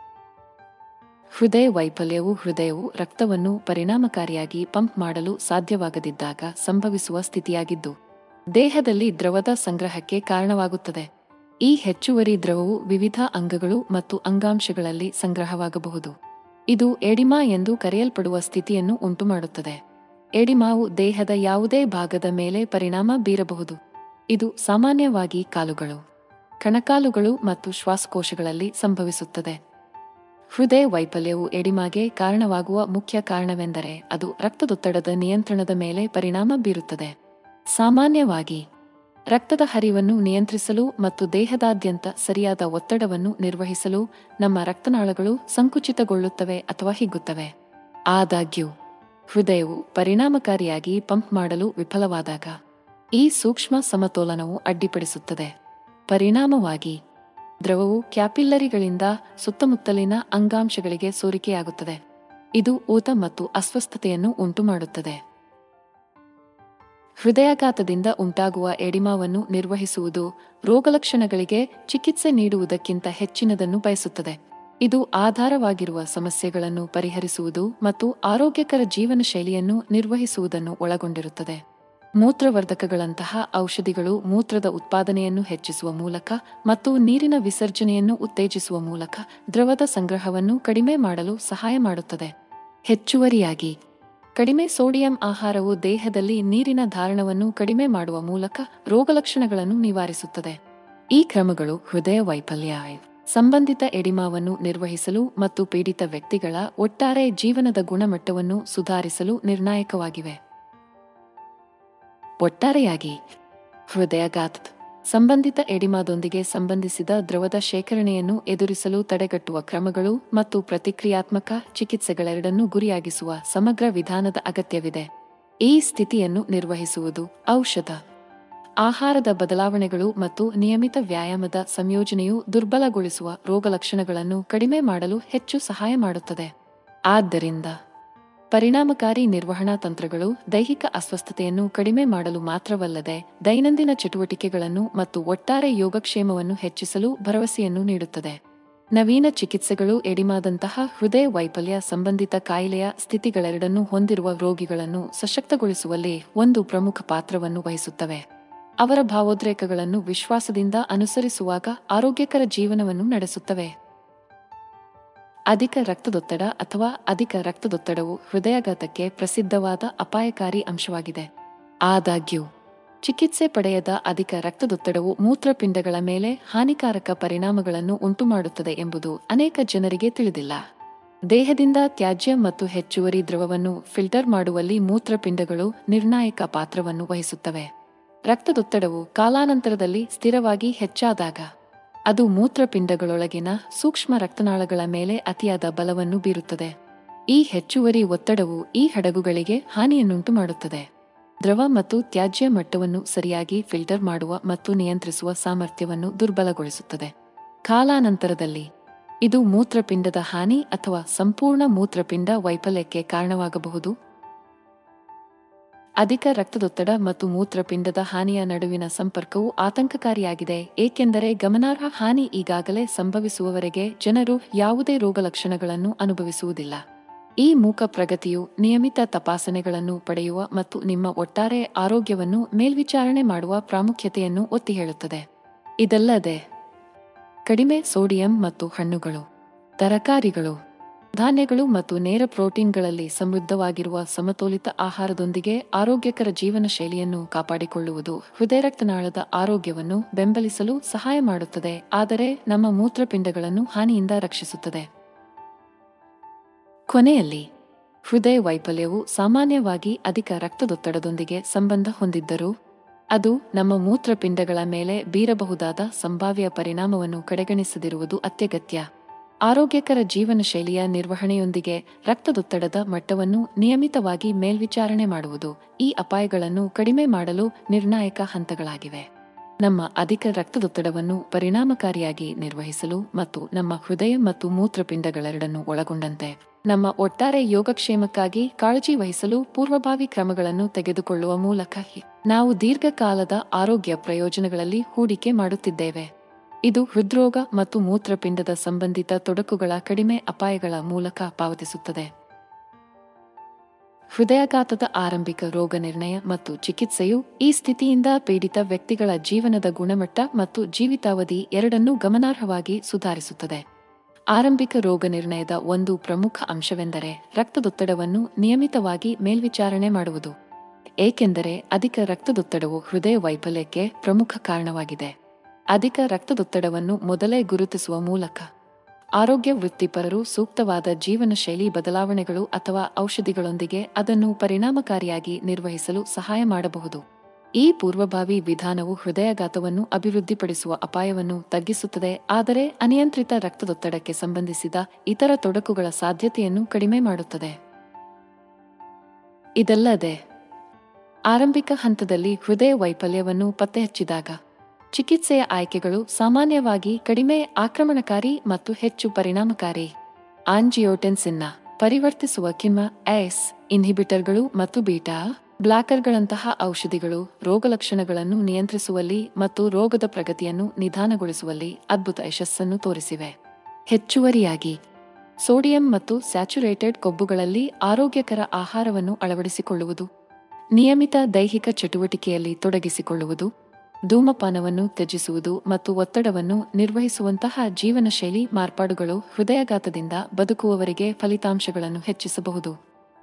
ಹೃದಯ ವೈಫಲ್ಯವು ಹೃದಯವು ರಕ್ತವನ್ನು ಪರಿಣಾಮಕಾರಿಯಾಗಿ ಪಂಪ್ ಮಾಡಲು ಸಾಧ್ಯವಾಗದಿದ್ದಾಗ ಸಂಭವಿಸುವ ಸ್ಥಿತಿಯಾಗಿದ್ದು ದೇಹದಲ್ಲಿ ದ್ರವದ ಸಂಗ್ರಹಕ್ಕೆ ಕಾರಣವಾಗುತ್ತದೆ ಈ ಹೆಚ್ಚುವರಿ ದ್ರವವು ವಿವಿಧ ಅಂಗಗಳು ಮತ್ತು ಅಂಗಾಂಶಗಳಲ್ಲಿ ಸಂಗ್ರಹವಾಗಬಹುದು ಇದು ಎಡಿಮಾ ಎಂದು ಕರೆಯಲ್ಪಡುವ ಸ್ಥಿತಿಯನ್ನು ಉಂಟುಮಾಡುತ್ತದೆ ಎಡಿಮಾವು ದೇಹದ ಯಾವುದೇ ಭಾಗದ ಮೇಲೆ ಪರಿಣಾಮ ಬೀರಬಹುದು ಇದು ಸಾಮಾನ್ಯವಾಗಿ ಕಾಲುಗಳು ಕಣಕಾಲುಗಳು ಮತ್ತು ಶ್ವಾಸಕೋಶಗಳಲ್ಲಿ ಸಂಭವಿಸುತ್ತದೆ ಹೃದಯ ವೈಫಲ್ಯವು ಎಡಿಮಾಗೆ ಕಾರಣವಾಗುವ ಮುಖ್ಯ ಕಾರಣವೆಂದರೆ ಅದು ರಕ್ತದೊತ್ತಡದ ನಿಯಂತ್ರಣದ ಮೇಲೆ ಪರಿಣಾಮ ಬೀರುತ್ತದೆ ಸಾಮಾನ್ಯವಾಗಿ ರಕ್ತದ ಹರಿವನ್ನು ನಿಯಂತ್ರಿಸಲು ಮತ್ತು ದೇಹದಾದ್ಯಂತ ಸರಿಯಾದ ಒತ್ತಡವನ್ನು ನಿರ್ವಹಿಸಲು ನಮ್ಮ ರಕ್ತನಾಳಗಳು ಸಂಕುಚಿತಗೊಳ್ಳುತ್ತವೆ ಅಥವಾ ಹಿಗ್ಗುತ್ತವೆ ಆದಾಗ್ಯೂ ಹೃದಯವು ಪರಿಣಾಮಕಾರಿಯಾಗಿ ಪಂಪ್ ಮಾಡಲು ವಿಫಲವಾದಾಗ ಈ ಸೂಕ್ಷ್ಮ ಸಮತೋಲನವು ಅಡ್ಡಿಪಡಿಸುತ್ತದೆ ಪರಿಣಾಮವಾಗಿ ದ್ರವವು ಕ್ಯಾಪಿಲ್ಲರಿಗಳಿಂದ ಸುತ್ತಮುತ್ತಲಿನ ಅಂಗಾಂಶಗಳಿಗೆ ಸೋರಿಕೆಯಾಗುತ್ತದೆ ಇದು ಊತ ಮತ್ತು ಅಸ್ವಸ್ಥತೆಯನ್ನು ಉಂಟುಮಾಡುತ್ತದೆ ಹೃದಯಾಘಾತದಿಂದ ಉಂಟಾಗುವ ಎಡಿಮಾವನ್ನು ನಿರ್ವಹಿಸುವುದು ರೋಗಲಕ್ಷಣಗಳಿಗೆ ಚಿಕಿತ್ಸೆ ನೀಡುವುದಕ್ಕಿಂತ ಹೆಚ್ಚಿನದನ್ನು ಬಯಸುತ್ತದೆ ಇದು ಆಧಾರವಾಗಿರುವ ಸಮಸ್ಯೆಗಳನ್ನು ಪರಿಹರಿಸುವುದು ಮತ್ತು ಆರೋಗ್ಯಕರ ಜೀವನ ಶೈಲಿಯನ್ನು ನಿರ್ವಹಿಸುವುದನ್ನು ಒಳಗೊಂಡಿರುತ್ತದೆ ಮೂತ್ರವರ್ಧಕಗಳಂತಹ ಔಷಧಿಗಳು ಮೂತ್ರದ ಉತ್ಪಾದನೆಯನ್ನು ಹೆಚ್ಚಿಸುವ ಮೂಲಕ ಮತ್ತು ನೀರಿನ ವಿಸರ್ಜನೆಯನ್ನು ಉತ್ತೇಜಿಸುವ ಮೂಲಕ ದ್ರವದ ಸಂಗ್ರಹವನ್ನು ಕಡಿಮೆ ಮಾಡಲು ಸಹಾಯ ಮಾಡುತ್ತದೆ ಹೆಚ್ಚುವರಿಯಾಗಿ ಕಡಿಮೆ ಸೋಡಿಯಂ ಆಹಾರವು ದೇಹದಲ್ಲಿ ನೀರಿನ ಧಾರಣವನ್ನು ಕಡಿಮೆ ಮಾಡುವ ಮೂಲಕ ರೋಗಲಕ್ಷಣಗಳನ್ನು ನಿವಾರಿಸುತ್ತದೆ ಈ ಕ್ರಮಗಳು ಹೃದಯ ವೈಫಲ್ಯ ಸಂಬಂಧಿತ ಎಡಿಮಾವನ್ನು ನಿರ್ವಹಿಸಲು ಮತ್ತು ಪೀಡಿತ ವ್ಯಕ್ತಿಗಳ ಒಟ್ಟಾರೆ ಜೀವನದ ಗುಣಮಟ್ಟವನ್ನು ಸುಧಾರಿಸಲು ನಿರ್ಣಾಯಕವಾಗಿವೆ ಒಟ್ಟಾರೆಯಾಗಿ ಹೃದಯಾಘಾತ ಸಂಬಂಧಿತ ಎಡಿಮಾದೊಂದಿಗೆ ಸಂಬಂಧಿಸಿದ ದ್ರವದ ಶೇಖರಣೆಯನ್ನು ಎದುರಿಸಲು ತಡೆಗಟ್ಟುವ ಕ್ರಮಗಳು ಮತ್ತು ಪ್ರತಿಕ್ರಿಯಾತ್ಮಕ ಚಿಕಿತ್ಸೆಗಳೆರಡನ್ನೂ ಗುರಿಯಾಗಿಸುವ ಸಮಗ್ರ ವಿಧಾನದ ಅಗತ್ಯವಿದೆ ಈ ಸ್ಥಿತಿಯನ್ನು ನಿರ್ವಹಿಸುವುದು ಔಷಧ ಆಹಾರದ ಬದಲಾವಣೆಗಳು ಮತ್ತು ನಿಯಮಿತ ವ್ಯಾಯಾಮದ ಸಂಯೋಜನೆಯು ದುರ್ಬಲಗೊಳಿಸುವ ರೋಗಲಕ್ಷಣಗಳನ್ನು ಕಡಿಮೆ ಮಾಡಲು ಹೆಚ್ಚು ಸಹಾಯ ಮಾಡುತ್ತದೆ ಆದ್ದರಿಂದ ಪರಿಣಾಮಕಾರಿ ನಿರ್ವಹಣಾ ತಂತ್ರಗಳು ದೈಹಿಕ ಅಸ್ವಸ್ಥತೆಯನ್ನು ಕಡಿಮೆ ಮಾಡಲು ಮಾತ್ರವಲ್ಲದೆ ದೈನಂದಿನ ಚಟುವಟಿಕೆಗಳನ್ನು ಮತ್ತು ಒಟ್ಟಾರೆ ಯೋಗಕ್ಷೇಮವನ್ನು ಹೆಚ್ಚಿಸಲು ಭರವಸೆಯನ್ನು ನೀಡುತ್ತದೆ ನವೀನ ಚಿಕಿತ್ಸೆಗಳು ಎಡಿಮಾದಂತಹ ಹೃದಯ ವೈಫಲ್ಯ ಸಂಬಂಧಿತ ಕಾಯಿಲೆಯ ಸ್ಥಿತಿಗಳೆರಡನ್ನೂ ಹೊಂದಿರುವ ರೋಗಿಗಳನ್ನು ಸಶಕ್ತಗೊಳಿಸುವಲ್ಲಿ ಒಂದು ಪ್ರಮುಖ ಪಾತ್ರವನ್ನು ವಹಿಸುತ್ತವೆ ಅವರ ಭಾವೋದ್ರೇಕಗಳನ್ನು ವಿಶ್ವಾಸದಿಂದ ಅನುಸರಿಸುವಾಗ ಆರೋಗ್ಯಕರ ಜೀವನವನ್ನು ನಡೆಸುತ್ತವೆ ಅಧಿಕ ರಕ್ತದೊತ್ತಡ ಅಥವಾ ಅಧಿಕ ರಕ್ತದೊತ್ತಡವು ಹೃದಯಾಘಾತಕ್ಕೆ ಪ್ರಸಿದ್ಧವಾದ ಅಪಾಯಕಾರಿ ಅಂಶವಾಗಿದೆ ಆದಾಗ್ಯೂ ಚಿಕಿತ್ಸೆ ಪಡೆಯದ ಅಧಿಕ ರಕ್ತದೊತ್ತಡವು ಮೂತ್ರಪಿಂಡಗಳ ಮೇಲೆ ಹಾನಿಕಾರಕ ಪರಿಣಾಮಗಳನ್ನು ಉಂಟುಮಾಡುತ್ತದೆ ಎಂಬುದು ಅನೇಕ ಜನರಿಗೆ ತಿಳಿದಿಲ್ಲ ದೇಹದಿಂದ ತ್ಯಾಜ್ಯ ಮತ್ತು ಹೆಚ್ಚುವರಿ ದ್ರವವನ್ನು ಫಿಲ್ಟರ್ ಮಾಡುವಲ್ಲಿ ಮೂತ್ರಪಿಂಡಗಳು ನಿರ್ಣಾಯಕ ಪಾತ್ರವನ್ನು ವಹಿಸುತ್ತವೆ ರಕ್ತದೊತ್ತಡವು ಕಾಲಾನಂತರದಲ್ಲಿ ಸ್ಥಿರವಾಗಿ ಹೆಚ್ಚಾದಾಗ ಅದು ಮೂತ್ರಪಿಂಡಗಳೊಳಗಿನ ಸೂಕ್ಷ್ಮ ರಕ್ತನಾಳಗಳ ಮೇಲೆ ಅತಿಯಾದ ಬಲವನ್ನು ಬೀರುತ್ತದೆ ಈ ಹೆಚ್ಚುವರಿ ಒತ್ತಡವು ಈ ಹಡಗುಗಳಿಗೆ ಹಾನಿಯನ್ನುಂಟು ಮಾಡುತ್ತದೆ ದ್ರವ ಮತ್ತು ತ್ಯಾಜ್ಯ ಮಟ್ಟವನ್ನು ಸರಿಯಾಗಿ ಫಿಲ್ಟರ್ ಮಾಡುವ ಮತ್ತು ನಿಯಂತ್ರಿಸುವ ಸಾಮರ್ಥ್ಯವನ್ನು ದುರ್ಬಲಗೊಳಿಸುತ್ತದೆ ಕಾಲಾನಂತರದಲ್ಲಿ ಇದು ಮೂತ್ರಪಿಂಡದ ಹಾನಿ ಅಥವಾ ಸಂಪೂರ್ಣ ಮೂತ್ರಪಿಂಡ ವೈಫಲ್ಯಕ್ಕೆ ಕಾರಣವಾಗಬಹುದು ಅಧಿಕ ರಕ್ತದೊತ್ತಡ ಮತ್ತು ಮೂತ್ರಪಿಂಡದ ಹಾನಿಯ ನಡುವಿನ ಸಂಪರ್ಕವು ಆತಂಕಕಾರಿಯಾಗಿದೆ ಏಕೆಂದರೆ ಗಮನಾರ್ಹ ಹಾನಿ ಈಗಾಗಲೇ ಸಂಭವಿಸುವವರೆಗೆ ಜನರು ಯಾವುದೇ ರೋಗಲಕ್ಷಣಗಳನ್ನು ಅನುಭವಿಸುವುದಿಲ್ಲ ಈ ಮೂಕ ಪ್ರಗತಿಯು ನಿಯಮಿತ ತಪಾಸಣೆಗಳನ್ನು ಪಡೆಯುವ ಮತ್ತು ನಿಮ್ಮ ಒಟ್ಟಾರೆ ಆರೋಗ್ಯವನ್ನು ಮೇಲ್ವಿಚಾರಣೆ ಮಾಡುವ ಪ್ರಾಮುಖ್ಯತೆಯನ್ನು ಒತ್ತಿ ಹೇಳುತ್ತದೆ ಇದಲ್ಲದೆ ಕಡಿಮೆ ಸೋಡಿಯಂ ಮತ್ತು ಹಣ್ಣುಗಳು ತರಕಾರಿಗಳು ಧಾನ್ಯಗಳು ಮತ್ತು ನೇರ ಪ್ರೋಟೀನ್ಗಳಲ್ಲಿ ಸಮೃದ್ಧವಾಗಿರುವ ಸಮತೋಲಿತ ಆಹಾರದೊಂದಿಗೆ ಆರೋಗ್ಯಕರ ಜೀವನ ಶೈಲಿಯನ್ನು ಕಾಪಾಡಿಕೊಳ್ಳುವುದು ಹೃದಯ ರಕ್ತನಾಳದ ಆರೋಗ್ಯವನ್ನು ಬೆಂಬಲಿಸಲು ಸಹಾಯ ಮಾಡುತ್ತದೆ ಆದರೆ ನಮ್ಮ ಮೂತ್ರಪಿಂಡಗಳನ್ನು ಹಾನಿಯಿಂದ ರಕ್ಷಿಸುತ್ತದೆ ಕೊನೆಯಲ್ಲಿ ಹೃದಯ ವೈಫಲ್ಯವು ಸಾಮಾನ್ಯವಾಗಿ ಅಧಿಕ ರಕ್ತದೊತ್ತಡದೊಂದಿಗೆ ಸಂಬಂಧ ಹೊಂದಿದ್ದರೂ ಅದು ನಮ್ಮ ಮೂತ್ರಪಿಂಡಗಳ ಮೇಲೆ ಬೀರಬಹುದಾದ ಸಂಭಾವ್ಯ ಪರಿಣಾಮವನ್ನು ಕಡೆಗಣಿಸದಿರುವುದು ಅತ್ಯಗತ್ಯ ಆರೋಗ್ಯಕರ ಜೀವನ ಶೈಲಿಯ ನಿರ್ವಹಣೆಯೊಂದಿಗೆ ರಕ್ತದೊತ್ತಡದ ಮಟ್ಟವನ್ನು ನಿಯಮಿತವಾಗಿ ಮೇಲ್ವಿಚಾರಣೆ ಮಾಡುವುದು ಈ ಅಪಾಯಗಳನ್ನು ಕಡಿಮೆ ಮಾಡಲು ನಿರ್ಣಾಯಕ ಹಂತಗಳಾಗಿವೆ ನಮ್ಮ ಅಧಿಕ ರಕ್ತದೊತ್ತಡವನ್ನು ಪರಿಣಾಮಕಾರಿಯಾಗಿ ನಿರ್ವಹಿಸಲು ಮತ್ತು ನಮ್ಮ ಹೃದಯ ಮತ್ತು ಮೂತ್ರಪಿಂಡಗಳೆರಡನ್ನು ಒಳಗೊಂಡಂತೆ ನಮ್ಮ ಒಟ್ಟಾರೆ ಯೋಗಕ್ಷೇಮಕ್ಕಾಗಿ ಕಾಳಜಿ ವಹಿಸಲು ಪೂರ್ವಭಾವಿ ಕ್ರಮಗಳನ್ನು ತೆಗೆದುಕೊಳ್ಳುವ ಮೂಲಕ ನಾವು ದೀರ್ಘಕಾಲದ ಆರೋಗ್ಯ ಪ್ರಯೋಜನಗಳಲ್ಲಿ ಹೂಡಿಕೆ ಮಾಡುತ್ತಿದ್ದೇವೆ ಇದು ಹೃದ್ರೋಗ ಮತ್ತು ಮೂತ್ರಪಿಂಡದ ಸಂಬಂಧಿತ ತೊಡಕುಗಳ ಕಡಿಮೆ ಅಪಾಯಗಳ ಮೂಲಕ ಪಾವತಿಸುತ್ತದೆ ಹೃದಯಾಘಾತದ ಆರಂಭಿಕ ರೋಗ ನಿರ್ಣಯ ಮತ್ತು ಚಿಕಿತ್ಸೆಯು ಈ ಸ್ಥಿತಿಯಿಂದ ಪೀಡಿತ ವ್ಯಕ್ತಿಗಳ ಜೀವನದ ಗುಣಮಟ್ಟ ಮತ್ತು ಜೀವಿತಾವಧಿ ಎರಡನ್ನೂ ಗಮನಾರ್ಹವಾಗಿ ಸುಧಾರಿಸುತ್ತದೆ ಆರಂಭಿಕ ರೋಗ ನಿರ್ಣಯದ ಒಂದು ಪ್ರಮುಖ ಅಂಶವೆಂದರೆ ರಕ್ತದೊತ್ತಡವನ್ನು ನಿಯಮಿತವಾಗಿ ಮೇಲ್ವಿಚಾರಣೆ ಮಾಡುವುದು ಏಕೆಂದರೆ ಅಧಿಕ ರಕ್ತದೊತ್ತಡವು ಹೃದಯ ವೈಫಲ್ಯಕ್ಕೆ ಪ್ರಮುಖ ಕಾರಣವಾಗಿದೆ ಅಧಿಕ ರಕ್ತದೊತ್ತಡವನ್ನು ಮೊದಲೇ ಗುರುತಿಸುವ ಮೂಲಕ ಆರೋಗ್ಯ ವೃತ್ತಿಪರರು ಸೂಕ್ತವಾದ ಜೀವನ ಶೈಲಿ ಬದಲಾವಣೆಗಳು ಅಥವಾ ಔಷಧಿಗಳೊಂದಿಗೆ ಅದನ್ನು ಪರಿಣಾಮಕಾರಿಯಾಗಿ ನಿರ್ವಹಿಸಲು ಸಹಾಯ ಮಾಡಬಹುದು ಈ ಪೂರ್ವಭಾವಿ ವಿಧಾನವು ಹೃದಯಾಘಾತವನ್ನು ಅಭಿವೃದ್ಧಿಪಡಿಸುವ ಅಪಾಯವನ್ನು ತಗ್ಗಿಸುತ್ತದೆ ಆದರೆ ಅನಿಯಂತ್ರಿತ ರಕ್ತದೊತ್ತಡಕ್ಕೆ ಸಂಬಂಧಿಸಿದ ಇತರ ತೊಡಕುಗಳ ಸಾಧ್ಯತೆಯನ್ನು ಕಡಿಮೆ ಮಾಡುತ್ತದೆ ಇದಲ್ಲದೆ ಆರಂಭಿಕ ಹಂತದಲ್ಲಿ ಹೃದಯ ವೈಫಲ್ಯವನ್ನು ಪತ್ತೆಹಚ್ಚಿದಾಗ ಚಿಕಿತ್ಸೆಯ ಆಯ್ಕೆಗಳು ಸಾಮಾನ್ಯವಾಗಿ ಕಡಿಮೆ ಆಕ್ರಮಣಕಾರಿ ಮತ್ತು ಹೆಚ್ಚು ಪರಿಣಾಮಕಾರಿ ಆಂಜಿಯೋಟೆನ್ಸಿನ್ನ ಪರಿವರ್ತಿಸುವ ಕಿಣ್ವ ಎಸ್ ಇನ್ಹಿಬಿಟರ್ಗಳು ಮತ್ತು ಬೀಟಾ ಬ್ಲಾಕರ್ಗಳಂತಹ ಔಷಧಿಗಳು ರೋಗಲಕ್ಷಣಗಳನ್ನು ನಿಯಂತ್ರಿಸುವಲ್ಲಿ ಮತ್ತು ರೋಗದ ಪ್ರಗತಿಯನ್ನು ನಿಧಾನಗೊಳಿಸುವಲ್ಲಿ ಅದ್ಭುತ ಯಶಸ್ಸನ್ನು ತೋರಿಸಿವೆ ಹೆಚ್ಚುವರಿಯಾಗಿ ಸೋಡಿಯಂ ಮತ್ತು ಸ್ಯಾಚುರೇಟೆಡ್ ಕೊಬ್ಬುಗಳಲ್ಲಿ ಆರೋಗ್ಯಕರ ಆಹಾರವನ್ನು ಅಳವಡಿಸಿಕೊಳ್ಳುವುದು ನಿಯಮಿತ ದೈಹಿಕ ಚಟುವಟಿಕೆಯಲ್ಲಿ ತೊಡಗಿಸಿಕೊಳ್ಳುವುದು ಧೂಮಪಾನವನ್ನು ತ್ಯಜಿಸುವುದು ಮತ್ತು ಒತ್ತಡವನ್ನು ನಿರ್ವಹಿಸುವಂತಹ ಜೀವನ ಶೈಲಿ ಮಾರ್ಪಾಡುಗಳು ಹೃದಯಾಘಾತದಿಂದ ಬದುಕುವವರಿಗೆ ಫಲಿತಾಂಶಗಳನ್ನು ಹೆಚ್ಚಿಸಬಹುದು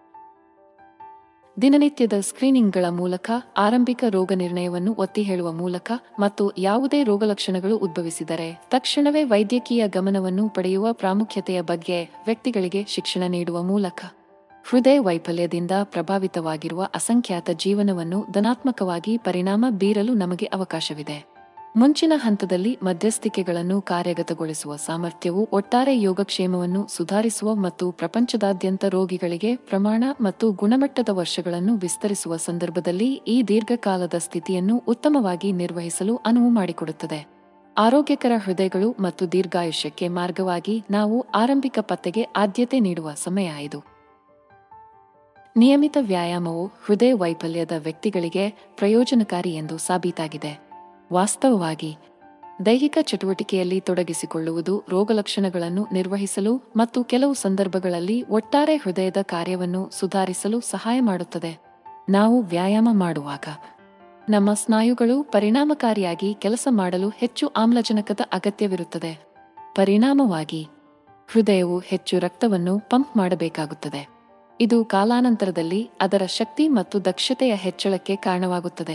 ದಿನನಿತ್ಯದ ಸ್ಕ್ರೀನಿಂಗ್ಗಳ ಮೂಲಕ ಆರಂಭಿಕ ರೋಗ ನಿರ್ಣಯವನ್ನು ಒತ್ತಿ ಹೇಳುವ ಮೂಲಕ ಮತ್ತು ಯಾವುದೇ ರೋಗಲಕ್ಷಣಗಳು ಉದ್ಭವಿಸಿದರೆ ತಕ್ಷಣವೇ ವೈದ್ಯಕೀಯ ಗಮನವನ್ನು ಪಡೆಯುವ ಪ್ರಾಮುಖ್ಯತೆಯ ಬಗ್ಗೆ ವ್ಯಕ್ತಿಗಳಿಗೆ ಶಿಕ್ಷಣ ನೀಡುವ ಮೂಲಕ ಹೃದಯ ವೈಫಲ್ಯದಿಂದ ಪ್ರಭಾವಿತವಾಗಿರುವ ಅಸಂಖ್ಯಾತ ಜೀವನವನ್ನು ಧನಾತ್ಮಕವಾಗಿ ಪರಿಣಾಮ ಬೀರಲು ನಮಗೆ ಅವಕಾಶವಿದೆ ಮುಂಚಿನ ಹಂತದಲ್ಲಿ ಮಧ್ಯಸ್ಥಿಕೆಗಳನ್ನು ಕಾರ್ಯಗತಗೊಳಿಸುವ ಸಾಮರ್ಥ್ಯವು ಒಟ್ಟಾರೆ ಯೋಗಕ್ಷೇಮವನ್ನು ಸುಧಾರಿಸುವ ಮತ್ತು ಪ್ರಪಂಚದಾದ್ಯಂತ ರೋಗಿಗಳಿಗೆ ಪ್ರಮಾಣ ಮತ್ತು ಗುಣಮಟ್ಟದ ವರ್ಷಗಳನ್ನು ವಿಸ್ತರಿಸುವ ಸಂದರ್ಭದಲ್ಲಿ ಈ ದೀರ್ಘಕಾಲದ ಸ್ಥಿತಿಯನ್ನು ಉತ್ತಮವಾಗಿ ನಿರ್ವಹಿಸಲು ಅನುವು ಮಾಡಿಕೊಡುತ್ತದೆ ಆರೋಗ್ಯಕರ ಹೃದಯಗಳು ಮತ್ತು ದೀರ್ಘಾಯುಷ್ಯಕ್ಕೆ ಮಾರ್ಗವಾಗಿ ನಾವು ಆರಂಭಿಕ ಪತ್ತೆಗೆ ಆದ್ಯತೆ ನೀಡುವ ಸಮಯ ಇದು ನಿಯಮಿತ ವ್ಯಾಯಾಮವು ಹೃದಯ ವೈಫಲ್ಯದ ವ್ಯಕ್ತಿಗಳಿಗೆ ಪ್ರಯೋಜನಕಾರಿ ಎಂದು ಸಾಬೀತಾಗಿದೆ ವಾಸ್ತವವಾಗಿ ದೈಹಿಕ ಚಟುವಟಿಕೆಯಲ್ಲಿ ತೊಡಗಿಸಿಕೊಳ್ಳುವುದು ರೋಗಲಕ್ಷಣಗಳನ್ನು ನಿರ್ವಹಿಸಲು ಮತ್ತು ಕೆಲವು ಸಂದರ್ಭಗಳಲ್ಲಿ ಒಟ್ಟಾರೆ ಹೃದಯದ ಕಾರ್ಯವನ್ನು ಸುಧಾರಿಸಲು ಸಹಾಯ ಮಾಡುತ್ತದೆ ನಾವು ವ್ಯಾಯಾಮ ಮಾಡುವಾಗ ನಮ್ಮ ಸ್ನಾಯುಗಳು ಪರಿಣಾಮಕಾರಿಯಾಗಿ ಕೆಲಸ ಮಾಡಲು ಹೆಚ್ಚು ಆಮ್ಲಜನಕದ ಅಗತ್ಯವಿರುತ್ತದೆ ಪರಿಣಾಮವಾಗಿ ಹೃದಯವು ಹೆಚ್ಚು ರಕ್ತವನ್ನು ಪಂಪ್ ಮಾಡಬೇಕಾಗುತ್ತದೆ ಇದು ಕಾಲಾನಂತರದಲ್ಲಿ ಅದರ ಶಕ್ತಿ ಮತ್ತು ದಕ್ಷತೆಯ ಹೆಚ್ಚಳಕ್ಕೆ ಕಾರಣವಾಗುತ್ತದೆ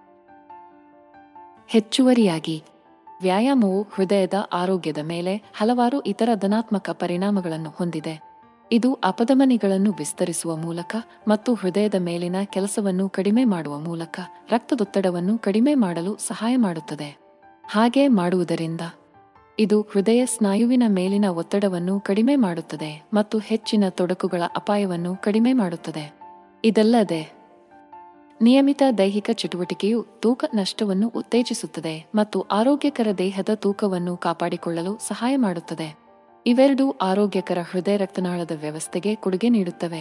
ಹೆಚ್ಚುವರಿಯಾಗಿ ವ್ಯಾಯಾಮವು ಹೃದಯದ ಆರೋಗ್ಯದ ಮೇಲೆ ಹಲವಾರು ಇತರ ಧನಾತ್ಮಕ ಪರಿಣಾಮಗಳನ್ನು ಹೊಂದಿದೆ ಇದು ಅಪಧಮನಿಗಳನ್ನು ವಿಸ್ತರಿಸುವ ಮೂಲಕ ಮತ್ತು ಹೃದಯದ ಮೇಲಿನ ಕೆಲಸವನ್ನು ಕಡಿಮೆ ಮಾಡುವ ಮೂಲಕ ರಕ್ತದೊತ್ತಡವನ್ನು ಕಡಿಮೆ ಮಾಡಲು ಸಹಾಯ ಮಾಡುತ್ತದೆ ಹಾಗೆ ಮಾಡುವುದರಿಂದ ಇದು ಹೃದಯ ಸ್ನಾಯುವಿನ ಮೇಲಿನ ಒತ್ತಡವನ್ನು ಕಡಿಮೆ ಮಾಡುತ್ತದೆ ಮತ್ತು ಹೆಚ್ಚಿನ ತೊಡಕುಗಳ ಅಪಾಯವನ್ನು ಕಡಿಮೆ ಮಾಡುತ್ತದೆ ಇದಲ್ಲದೆ ನಿಯಮಿತ ದೈಹಿಕ ಚಟುವಟಿಕೆಯು ತೂಕ ನಷ್ಟವನ್ನು ಉತ್ತೇಜಿಸುತ್ತದೆ ಮತ್ತು ಆರೋಗ್ಯಕರ ದೇಹದ ತೂಕವನ್ನು ಕಾಪಾಡಿಕೊಳ್ಳಲು ಸಹಾಯ ಮಾಡುತ್ತದೆ ಇವೆರಡೂ ಆರೋಗ್ಯಕರ ಹೃದಯ ರಕ್ತನಾಳದ ವ್ಯವಸ್ಥೆಗೆ ಕೊಡುಗೆ ನೀಡುತ್ತವೆ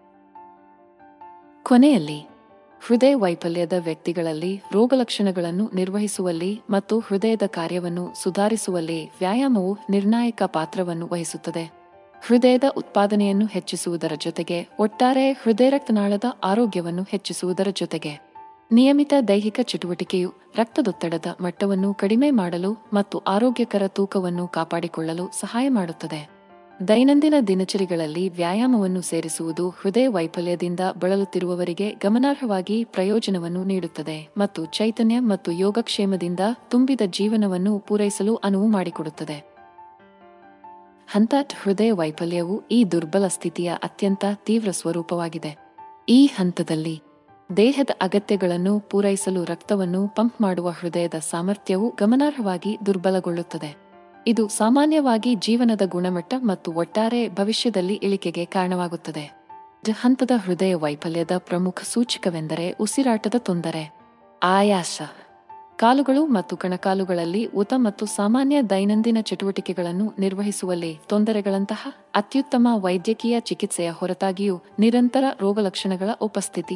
ಕೊನೆಯಲ್ಲಿ ಹೃದಯ ವೈಫಲ್ಯದ ವ್ಯಕ್ತಿಗಳಲ್ಲಿ ರೋಗಲಕ್ಷಣಗಳನ್ನು ನಿರ್ವಹಿಸುವಲ್ಲಿ ಮತ್ತು ಹೃದಯದ ಕಾರ್ಯವನ್ನು ಸುಧಾರಿಸುವಲ್ಲಿ ವ್ಯಾಯಾಮವು ನಿರ್ಣಾಯಕ ಪಾತ್ರವನ್ನು ವಹಿಸುತ್ತದೆ ಹೃದಯದ ಉತ್ಪಾದನೆಯನ್ನು ಹೆಚ್ಚಿಸುವುದರ ಜೊತೆಗೆ ಒಟ್ಟಾರೆ ಹೃದಯ ರಕ್ತನಾಳದ ಆರೋಗ್ಯವನ್ನು ಹೆಚ್ಚಿಸುವುದರ ಜೊತೆಗೆ ನಿಯಮಿತ ದೈಹಿಕ ಚಟುವಟಿಕೆಯು ರಕ್ತದೊತ್ತಡದ ಮಟ್ಟವನ್ನು ಕಡಿಮೆ ಮಾಡಲು ಮತ್ತು ಆರೋಗ್ಯಕರ ತೂಕವನ್ನು ಕಾಪಾಡಿಕೊಳ್ಳಲು ಸಹಾಯ ಮಾಡುತ್ತದೆ ದೈನಂದಿನ ದಿನಚರಿಗಳಲ್ಲಿ ವ್ಯಾಯಾಮವನ್ನು ಸೇರಿಸುವುದು ಹೃದಯ ವೈಫಲ್ಯದಿಂದ ಬಳಲುತ್ತಿರುವವರಿಗೆ ಗಮನಾರ್ಹವಾಗಿ ಪ್ರಯೋಜನವನ್ನು ನೀಡುತ್ತದೆ ಮತ್ತು ಚೈತನ್ಯ ಮತ್ತು ಯೋಗಕ್ಷೇಮದಿಂದ ತುಂಬಿದ ಜೀವನವನ್ನು ಪೂರೈಸಲು ಅನುವು ಮಾಡಿಕೊಡುತ್ತದೆ ಹಂತ ಹೃದಯ ವೈಫಲ್ಯವು ಈ ದುರ್ಬಲ ಸ್ಥಿತಿಯ ಅತ್ಯಂತ ತೀವ್ರ ಸ್ವರೂಪವಾಗಿದೆ ಈ ಹಂತದಲ್ಲಿ ದೇಹದ ಅಗತ್ಯಗಳನ್ನು ಪೂರೈಸಲು ರಕ್ತವನ್ನು ಪಂಪ್ ಮಾಡುವ ಹೃದಯದ ಸಾಮರ್ಥ್ಯವು ಗಮನಾರ್ಹವಾಗಿ ದುರ್ಬಲಗೊಳ್ಳುತ್ತದೆ ಇದು ಸಾಮಾನ್ಯವಾಗಿ ಜೀವನದ ಗುಣಮಟ್ಟ ಮತ್ತು ಒಟ್ಟಾರೆ ಭವಿಷ್ಯದಲ್ಲಿ ಇಳಿಕೆಗೆ ಕಾರಣವಾಗುತ್ತದೆ ಡ ಹಂತದ ಹೃದಯ ವೈಫಲ್ಯದ ಪ್ರಮುಖ ಸೂಚಕವೆಂದರೆ ಉಸಿರಾಟದ ತೊಂದರೆ ಆಯಾಸ ಕಾಲುಗಳು ಮತ್ತು ಕಣಕಾಲುಗಳಲ್ಲಿ ಉತ ಮತ್ತು ಸಾಮಾನ್ಯ ದೈನಂದಿನ ಚಟುವಟಿಕೆಗಳನ್ನು ನಿರ್ವಹಿಸುವಲ್ಲಿ ತೊಂದರೆಗಳಂತಹ ಅತ್ಯುತ್ತಮ ವೈದ್ಯಕೀಯ ಚಿಕಿತ್ಸೆಯ ಹೊರತಾಗಿಯೂ ನಿರಂತರ ರೋಗಲಕ್ಷಣಗಳ ಉಪಸ್ಥಿತಿ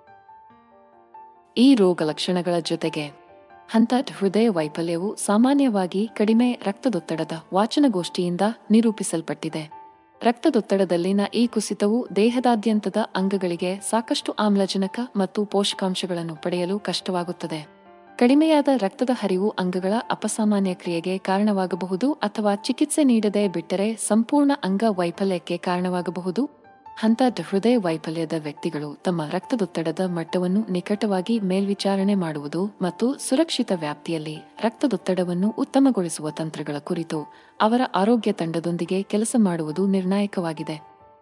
ಈ ರೋಗಲಕ್ಷಣಗಳ ಜೊತೆಗೆ ಹಂತ ಹೃದಯ ವೈಫಲ್ಯವು ಸಾಮಾನ್ಯವಾಗಿ ಕಡಿಮೆ ರಕ್ತದೊತ್ತಡದ ವಾಚನಗೋಷ್ಠಿಯಿಂದ ನಿರೂಪಿಸಲ್ಪಟ್ಟಿದೆ ರಕ್ತದೊತ್ತಡದಲ್ಲಿನ ಈ ಕುಸಿತವು ದೇಹದಾದ್ಯಂತದ ಅಂಗಗಳಿಗೆ ಸಾಕಷ್ಟು ಆಮ್ಲಜನಕ ಮತ್ತು ಪೋಷಕಾಂಶಗಳನ್ನು ಪಡೆಯಲು ಕಷ್ಟವಾಗುತ್ತದೆ ಕಡಿಮೆಯಾದ ರಕ್ತದ ಹರಿವು ಅಂಗಗಳ ಅಪಸಾಮಾನ್ಯ ಕ್ರಿಯೆಗೆ ಕಾರಣವಾಗಬಹುದು ಅಥವಾ ಚಿಕಿತ್ಸೆ ನೀಡದೆ ಬಿಟ್ಟರೆ ಸಂಪೂರ್ಣ ಅಂಗ ವೈಫಲ್ಯಕ್ಕೆ ಕಾರಣವಾಗಬಹುದು ಹಂತ ಹೃದಯ ವೈಫಲ್ಯದ ವ್ಯಕ್ತಿಗಳು ತಮ್ಮ ರಕ್ತದೊತ್ತಡದ ಮಟ್ಟವನ್ನು ನಿಕಟವಾಗಿ ಮೇಲ್ವಿಚಾರಣೆ ಮಾಡುವುದು ಮತ್ತು ಸುರಕ್ಷಿತ ವ್ಯಾಪ್ತಿಯಲ್ಲಿ ರಕ್ತದೊತ್ತಡವನ್ನು ಉತ್ತಮಗೊಳಿಸುವ ತಂತ್ರಗಳ ಕುರಿತು ಅವರ ಆರೋಗ್ಯ ತಂಡದೊಂದಿಗೆ ಕೆಲಸ ಮಾಡುವುದು ನಿರ್ಣಾಯಕವಾಗಿದೆ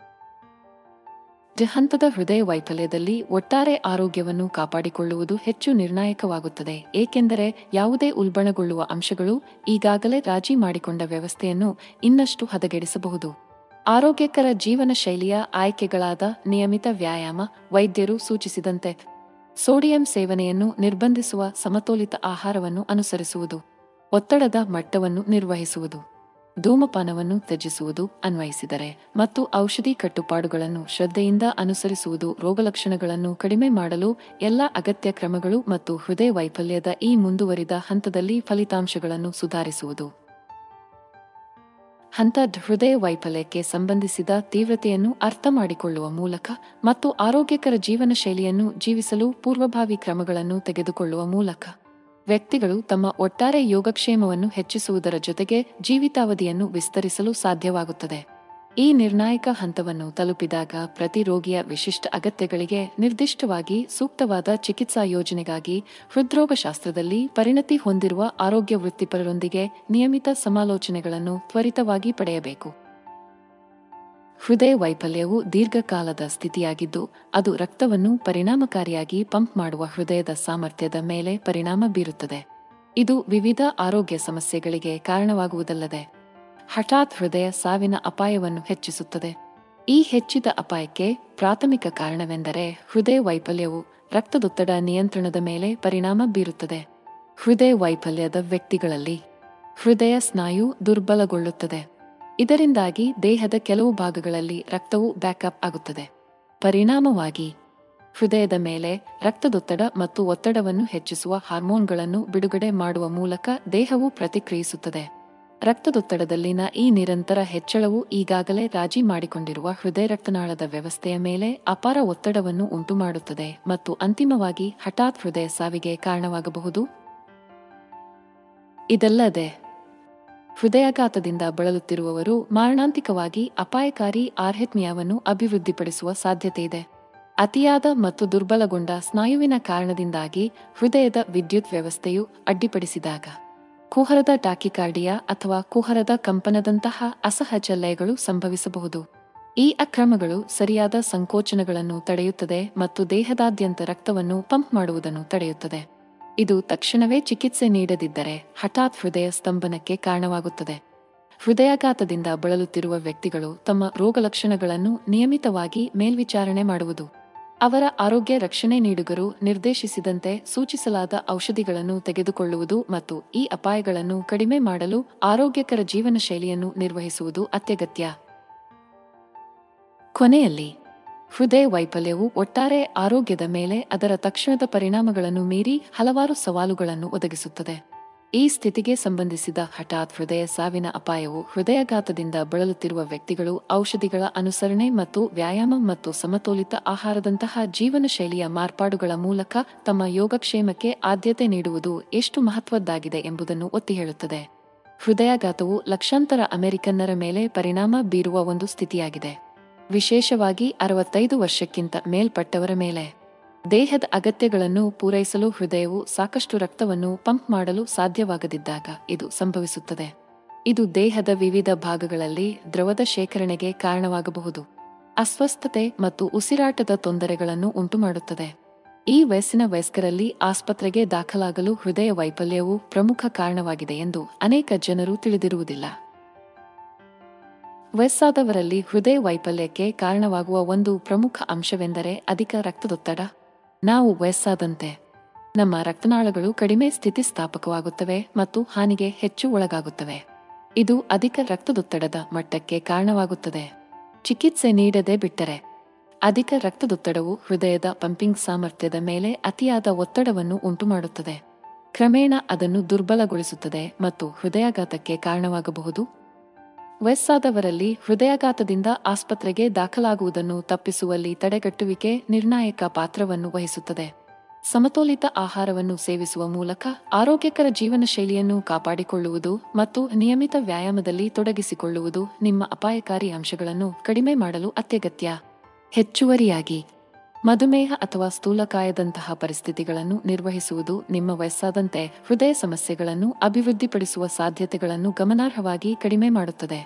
ಡ ಹಂತದ ಹೃದಯ ವೈಫಲ್ಯದಲ್ಲಿ ಒಟ್ಟಾರೆ ಆರೋಗ್ಯವನ್ನು ಕಾಪಾಡಿಕೊಳ್ಳುವುದು ಹೆಚ್ಚು ನಿರ್ಣಾಯಕವಾಗುತ್ತದೆ ಏಕೆಂದರೆ ಯಾವುದೇ ಉಲ್ಬಣಗೊಳ್ಳುವ ಅಂಶಗಳು ಈಗಾಗಲೇ ರಾಜಿ ಮಾಡಿಕೊಂಡ ವ್ಯವಸ್ಥೆಯನ್ನು ಇನ್ನಷ್ಟು ಹದಗೆಡಿಸಬಹುದು ಆರೋಗ್ಯಕರ ಜೀವನ ಶೈಲಿಯ ಆಯ್ಕೆಗಳಾದ ನಿಯಮಿತ ವ್ಯಾಯಾಮ ವೈದ್ಯರು ಸೂಚಿಸಿದಂತೆ ಸೋಡಿಯಂ ಸೇವನೆಯನ್ನು ನಿರ್ಬಂಧಿಸುವ ಸಮತೋಲಿತ ಆಹಾರವನ್ನು ಅನುಸರಿಸುವುದು ಒತ್ತಡದ ಮಟ್ಟವನ್ನು ನಿರ್ವಹಿಸುವುದು ಧೂಮಪಾನವನ್ನು ತ್ಯಜಿಸುವುದು ಅನ್ವಯಿಸಿದರೆ ಮತ್ತು ಔಷಧಿ ಕಟ್ಟುಪಾಡುಗಳನ್ನು ಶ್ರದ್ಧೆಯಿಂದ ಅನುಸರಿಸುವುದು ರೋಗಲಕ್ಷಣಗಳನ್ನು ಕಡಿಮೆ ಮಾಡಲು ಎಲ್ಲ ಅಗತ್ಯ ಕ್ರಮಗಳು ಮತ್ತು ಹೃದಯ ವೈಫಲ್ಯದ ಈ ಮುಂದುವರಿದ ಹಂತದಲ್ಲಿ ಫಲಿತಾಂಶಗಳನ್ನು ಸುಧಾರಿಸುವುದು ಹಂತ ಹೃದಯ ವೈಫಲ್ಯಕ್ಕೆ ಸಂಬಂಧಿಸಿದ ತೀವ್ರತೆಯನ್ನು ಅರ್ಥ ಮಾಡಿಕೊಳ್ಳುವ ಮೂಲಕ ಮತ್ತು ಆರೋಗ್ಯಕರ ಜೀವನ ಶೈಲಿಯನ್ನು ಜೀವಿಸಲು ಪೂರ್ವಭಾವಿ ಕ್ರಮಗಳನ್ನು ತೆಗೆದುಕೊಳ್ಳುವ ಮೂಲಕ ವ್ಯಕ್ತಿಗಳು ತಮ್ಮ ಒಟ್ಟಾರೆ ಯೋಗಕ್ಷೇಮವನ್ನು ಹೆಚ್ಚಿಸುವುದರ ಜೊತೆಗೆ ಜೀವಿತಾವಧಿಯನ್ನು ವಿಸ್ತರಿಸಲು ಸಾಧ್ಯವಾಗುತ್ತದೆ ಈ ನಿರ್ಣಾಯಕ ಹಂತವನ್ನು ತಲುಪಿದಾಗ ಪ್ರತಿ ರೋಗಿಯ ವಿಶಿಷ್ಟ ಅಗತ್ಯಗಳಿಗೆ ನಿರ್ದಿಷ್ಟವಾಗಿ ಸೂಕ್ತವಾದ ಚಿಕಿತ್ಸಾ ಯೋಜನೆಗಾಗಿ ಹೃದ್ರೋಗಶಾಸ್ತ್ರದಲ್ಲಿ ಪರಿಣತಿ ಹೊಂದಿರುವ ಆರೋಗ್ಯ ವೃತ್ತಿಪರರೊಂದಿಗೆ ನಿಯಮಿತ ಸಮಾಲೋಚನೆಗಳನ್ನು ತ್ವರಿತವಾಗಿ ಪಡೆಯಬೇಕು ಹೃದಯ ವೈಫಲ್ಯವು ದೀರ್ಘಕಾಲದ ಸ್ಥಿತಿಯಾಗಿದ್ದು ಅದು ರಕ್ತವನ್ನು ಪರಿಣಾಮಕಾರಿಯಾಗಿ ಪಂಪ್ ಮಾಡುವ ಹೃದಯದ ಸಾಮರ್ಥ್ಯದ ಮೇಲೆ ಪರಿಣಾಮ ಬೀರುತ್ತದೆ ಇದು ವಿವಿಧ ಆರೋಗ್ಯ ಸಮಸ್ಯೆಗಳಿಗೆ ಕಾರಣವಾಗುವುದಲ್ಲದೆ ಹಠಾತ್ ಹೃದಯ ಸಾವಿನ ಅಪಾಯವನ್ನು ಹೆಚ್ಚಿಸುತ್ತದೆ ಈ ಹೆಚ್ಚಿದ ಅಪಾಯಕ್ಕೆ ಪ್ರಾಥಮಿಕ ಕಾರಣವೆಂದರೆ ಹೃದಯ ವೈಫಲ್ಯವು ರಕ್ತದೊತ್ತಡ ನಿಯಂತ್ರಣದ ಮೇಲೆ ಪರಿಣಾಮ ಬೀರುತ್ತದೆ ಹೃದಯ ವೈಫಲ್ಯದ ವ್ಯಕ್ತಿಗಳಲ್ಲಿ ಹೃದಯ ಸ್ನಾಯು ದುರ್ಬಲಗೊಳ್ಳುತ್ತದೆ ಇದರಿಂದಾಗಿ ದೇಹದ ಕೆಲವು ಭಾಗಗಳಲ್ಲಿ ರಕ್ತವು ಬ್ಯಾಕಪ್ ಆಗುತ್ತದೆ ಪರಿಣಾಮವಾಗಿ ಹೃದಯದ ಮೇಲೆ ರಕ್ತದೊತ್ತಡ ಮತ್ತು ಒತ್ತಡವನ್ನು ಹೆಚ್ಚಿಸುವ ಹಾರ್ಮೋನ್ಗಳನ್ನು ಬಿಡುಗಡೆ ಮಾಡುವ ಮೂಲಕ ದೇಹವು ಪ್ರತಿಕ್ರಿಯಿಸುತ್ತದೆ ರಕ್ತದೊತ್ತಡದಲ್ಲಿನ ಈ ನಿರಂತರ ಹೆಚ್ಚಳವು ಈಗಾಗಲೇ ರಾಜಿ ಮಾಡಿಕೊಂಡಿರುವ ಹೃದಯ ರಕ್ತನಾಳದ ವ್ಯವಸ್ಥೆಯ ಮೇಲೆ ಅಪಾರ ಒತ್ತಡವನ್ನು ಉಂಟುಮಾಡುತ್ತದೆ ಮತ್ತು ಅಂತಿಮವಾಗಿ ಹಠಾತ್ ಹೃದಯ ಸಾವಿಗೆ ಕಾರಣವಾಗಬಹುದು ಇದಲ್ಲದೆ ಹೃದಯಾಘಾತದಿಂದ ಬಳಲುತ್ತಿರುವವರು ಮಾರಣಾಂತಿಕವಾಗಿ ಅಪಾಯಕಾರಿ ಆರ್ಹೆತ್ಮಿಯಾವನ್ನು ಅಭಿವೃದ್ಧಿಪಡಿಸುವ ಸಾಧ್ಯತೆಯಿದೆ ಅತಿಯಾದ ಮತ್ತು ದುರ್ಬಲಗೊಂಡ ಸ್ನಾಯುವಿನ ಕಾರಣದಿಂದಾಗಿ ಹೃದಯದ ವಿದ್ಯುತ್ ವ್ಯವಸ್ಥೆಯು ಅಡ್ಡಿಪಡಿಸಿದಾಗ ಕುಹರದ ಟಾಕಿಕಾರ್ಡಿಯಾ ಅಥವಾ ಕುಹರದ ಕಂಪನದಂತಹ ಅಸಹಜ ಲಯಗಳು ಸಂಭವಿಸಬಹುದು ಈ ಅಕ್ರಮಗಳು ಸರಿಯಾದ ಸಂಕೋಚನಗಳನ್ನು ತಡೆಯುತ್ತದೆ ಮತ್ತು ದೇಹದಾದ್ಯಂತ ರಕ್ತವನ್ನು ಪಂಪ್ ಮಾಡುವುದನ್ನು ತಡೆಯುತ್ತದೆ ಇದು ತಕ್ಷಣವೇ ಚಿಕಿತ್ಸೆ ನೀಡದಿದ್ದರೆ ಹಠಾತ್ ಹೃದಯ ಸ್ತಂಭನಕ್ಕೆ ಕಾರಣವಾಗುತ್ತದೆ ಹೃದಯಾಘಾತದಿಂದ ಬಳಲುತ್ತಿರುವ ವ್ಯಕ್ತಿಗಳು ತಮ್ಮ ರೋಗಲಕ್ಷಣಗಳನ್ನು ನಿಯಮಿತವಾಗಿ ಮೇಲ್ವಿಚಾರಣೆ ಮಾಡುವುದು ಅವರ ಆರೋಗ್ಯ ರಕ್ಷಣೆ ನೀಡುಗರು ನಿರ್ದೇಶಿಸಿದಂತೆ ಸೂಚಿಸಲಾದ ಔಷಧಿಗಳನ್ನು ತೆಗೆದುಕೊಳ್ಳುವುದು ಮತ್ತು ಈ ಅಪಾಯಗಳನ್ನು ಕಡಿಮೆ ಮಾಡಲು ಆರೋಗ್ಯಕರ ಜೀವನ ಶೈಲಿಯನ್ನು ನಿರ್ವಹಿಸುವುದು ಅತ್ಯಗತ್ಯ ಕೊನೆಯಲ್ಲಿ ಹೃದಯ ವೈಫಲ್ಯವು ಒಟ್ಟಾರೆ ಆರೋಗ್ಯದ ಮೇಲೆ ಅದರ ತಕ್ಷಣದ ಪರಿಣಾಮಗಳನ್ನು ಮೀರಿ ಹಲವಾರು ಸವಾಲುಗಳನ್ನು ಒದಗಿಸುತ್ತದೆ ಈ ಸ್ಥಿತಿಗೆ ಸಂಬಂಧಿಸಿದ ಹಠಾತ್ ಹೃದಯ ಸಾವಿನ ಅಪಾಯವು ಹೃದಯಾಘಾತದಿಂದ ಬಳಲುತ್ತಿರುವ ವ್ಯಕ್ತಿಗಳು ಔಷಧಿಗಳ ಅನುಸರಣೆ ಮತ್ತು ವ್ಯಾಯಾಮ ಮತ್ತು ಸಮತೋಲಿತ ಆಹಾರದಂತಹ ಜೀವನ ಶೈಲಿಯ ಮಾರ್ಪಾಡುಗಳ ಮೂಲಕ ತಮ್ಮ ಯೋಗಕ್ಷೇಮಕ್ಕೆ ಆದ್ಯತೆ ನೀಡುವುದು ಎಷ್ಟು ಮಹತ್ವದ್ದಾಗಿದೆ ಎಂಬುದನ್ನು ಒತ್ತಿ ಹೇಳುತ್ತದೆ ಹೃದಯಾಘಾತವು ಲಕ್ಷಾಂತರ ಅಮೆರಿಕನ್ನರ ಮೇಲೆ ಪರಿಣಾಮ ಬೀರುವ ಒಂದು ಸ್ಥಿತಿಯಾಗಿದೆ ವಿಶೇಷವಾಗಿ ಅರವತ್ತೈದು ವರ್ಷಕ್ಕಿಂತ ಮೇಲ್ಪಟ್ಟವರ ಮೇಲೆ ದೇಹದ ಅಗತ್ಯಗಳನ್ನು ಪೂರೈಸಲು ಹೃದಯವು ಸಾಕಷ್ಟು ರಕ್ತವನ್ನು ಪಂಪ್ ಮಾಡಲು ಸಾಧ್ಯವಾಗದಿದ್ದಾಗ ಇದು ಸಂಭವಿಸುತ್ತದೆ ಇದು ದೇಹದ ವಿವಿಧ ಭಾಗಗಳಲ್ಲಿ ದ್ರವದ ಶೇಖರಣೆಗೆ ಕಾರಣವಾಗಬಹುದು ಅಸ್ವಸ್ಥತೆ ಮತ್ತು ಉಸಿರಾಟದ ತೊಂದರೆಗಳನ್ನು ಉಂಟುಮಾಡುತ್ತದೆ ಈ ವಯಸ್ಸಿನ ವಯಸ್ಕರಲ್ಲಿ ಆಸ್ಪತ್ರೆಗೆ ದಾಖಲಾಗಲು ಹೃದಯ ವೈಫಲ್ಯವು ಪ್ರಮುಖ ಕಾರಣವಾಗಿದೆ ಎಂದು ಅನೇಕ ಜನರು ತಿಳಿದಿರುವುದಿಲ್ಲ ವಯಸ್ಸಾದವರಲ್ಲಿ ಹೃದಯ ವೈಫಲ್ಯಕ್ಕೆ ಕಾರಣವಾಗುವ ಒಂದು ಪ್ರಮುಖ ಅಂಶವೆಂದರೆ ಅಧಿಕ ರಕ್ತದೊತ್ತಡ ನಾವು ವಯಸ್ಸಾದಂತೆ ನಮ್ಮ ರಕ್ತನಾಳಗಳು ಕಡಿಮೆ ಸ್ಥಿತಿಸ್ಥಾಪಕವಾಗುತ್ತವೆ ಮತ್ತು ಹಾನಿಗೆ ಹೆಚ್ಚು ಒಳಗಾಗುತ್ತವೆ ಇದು ಅಧಿಕ ರಕ್ತದೊತ್ತಡದ ಮಟ್ಟಕ್ಕೆ ಕಾರಣವಾಗುತ್ತದೆ ಚಿಕಿತ್ಸೆ ನೀಡದೆ ಬಿಟ್ಟರೆ ಅಧಿಕ ರಕ್ತದೊತ್ತಡವು ಹೃದಯದ ಪಂಪಿಂಗ್ ಸಾಮರ್ಥ್ಯದ ಮೇಲೆ ಅತಿಯಾದ ಒತ್ತಡವನ್ನು ಉಂಟುಮಾಡುತ್ತದೆ ಕ್ರಮೇಣ ಅದನ್ನು ದುರ್ಬಲಗೊಳಿಸುತ್ತದೆ ಮತ್ತು ಹೃದಯಾಘಾತಕ್ಕೆ ಕಾರಣವಾಗಬಹುದು ವಯಸ್ಸಾದವರಲ್ಲಿ ಹೃದಯಾಘಾತದಿಂದ ಆಸ್ಪತ್ರೆಗೆ ದಾಖಲಾಗುವುದನ್ನು ತಪ್ಪಿಸುವಲ್ಲಿ ತಡೆಗಟ್ಟುವಿಕೆ ನಿರ್ಣಾಯಕ ಪಾತ್ರವನ್ನು ವಹಿಸುತ್ತದೆ ಸಮತೋಲಿತ ಆಹಾರವನ್ನು ಸೇವಿಸುವ ಮೂಲಕ ಆರೋಗ್ಯಕರ ಜೀವನ ಶೈಲಿಯನ್ನು ಕಾಪಾಡಿಕೊಳ್ಳುವುದು ಮತ್ತು ನಿಯಮಿತ ವ್ಯಾಯಾಮದಲ್ಲಿ ತೊಡಗಿಸಿಕೊಳ್ಳುವುದು ನಿಮ್ಮ ಅಪಾಯಕಾರಿ ಅಂಶಗಳನ್ನು ಕಡಿಮೆ ಮಾಡಲು ಅತ್ಯಗತ್ಯ ಹೆಚ್ಚುವರಿಯಾಗಿ ಮಧುಮೇಹ ಅಥವಾ ಸ್ಥೂಲಕಾಯದಂತಹ ಪರಿಸ್ಥಿತಿಗಳನ್ನು ನಿರ್ವಹಿಸುವುದು ನಿಮ್ಮ ವಯಸ್ಸಾದಂತೆ ಹೃದಯ ಸಮಸ್ಯೆಗಳನ್ನು ಅಭಿವೃದ್ಧಿಪಡಿಸುವ ಸಾಧ್ಯತೆಗಳನ್ನು ಗಮನಾರ್ಹವಾಗಿ ಕಡಿಮೆ ಮಾಡುತ್ತದೆ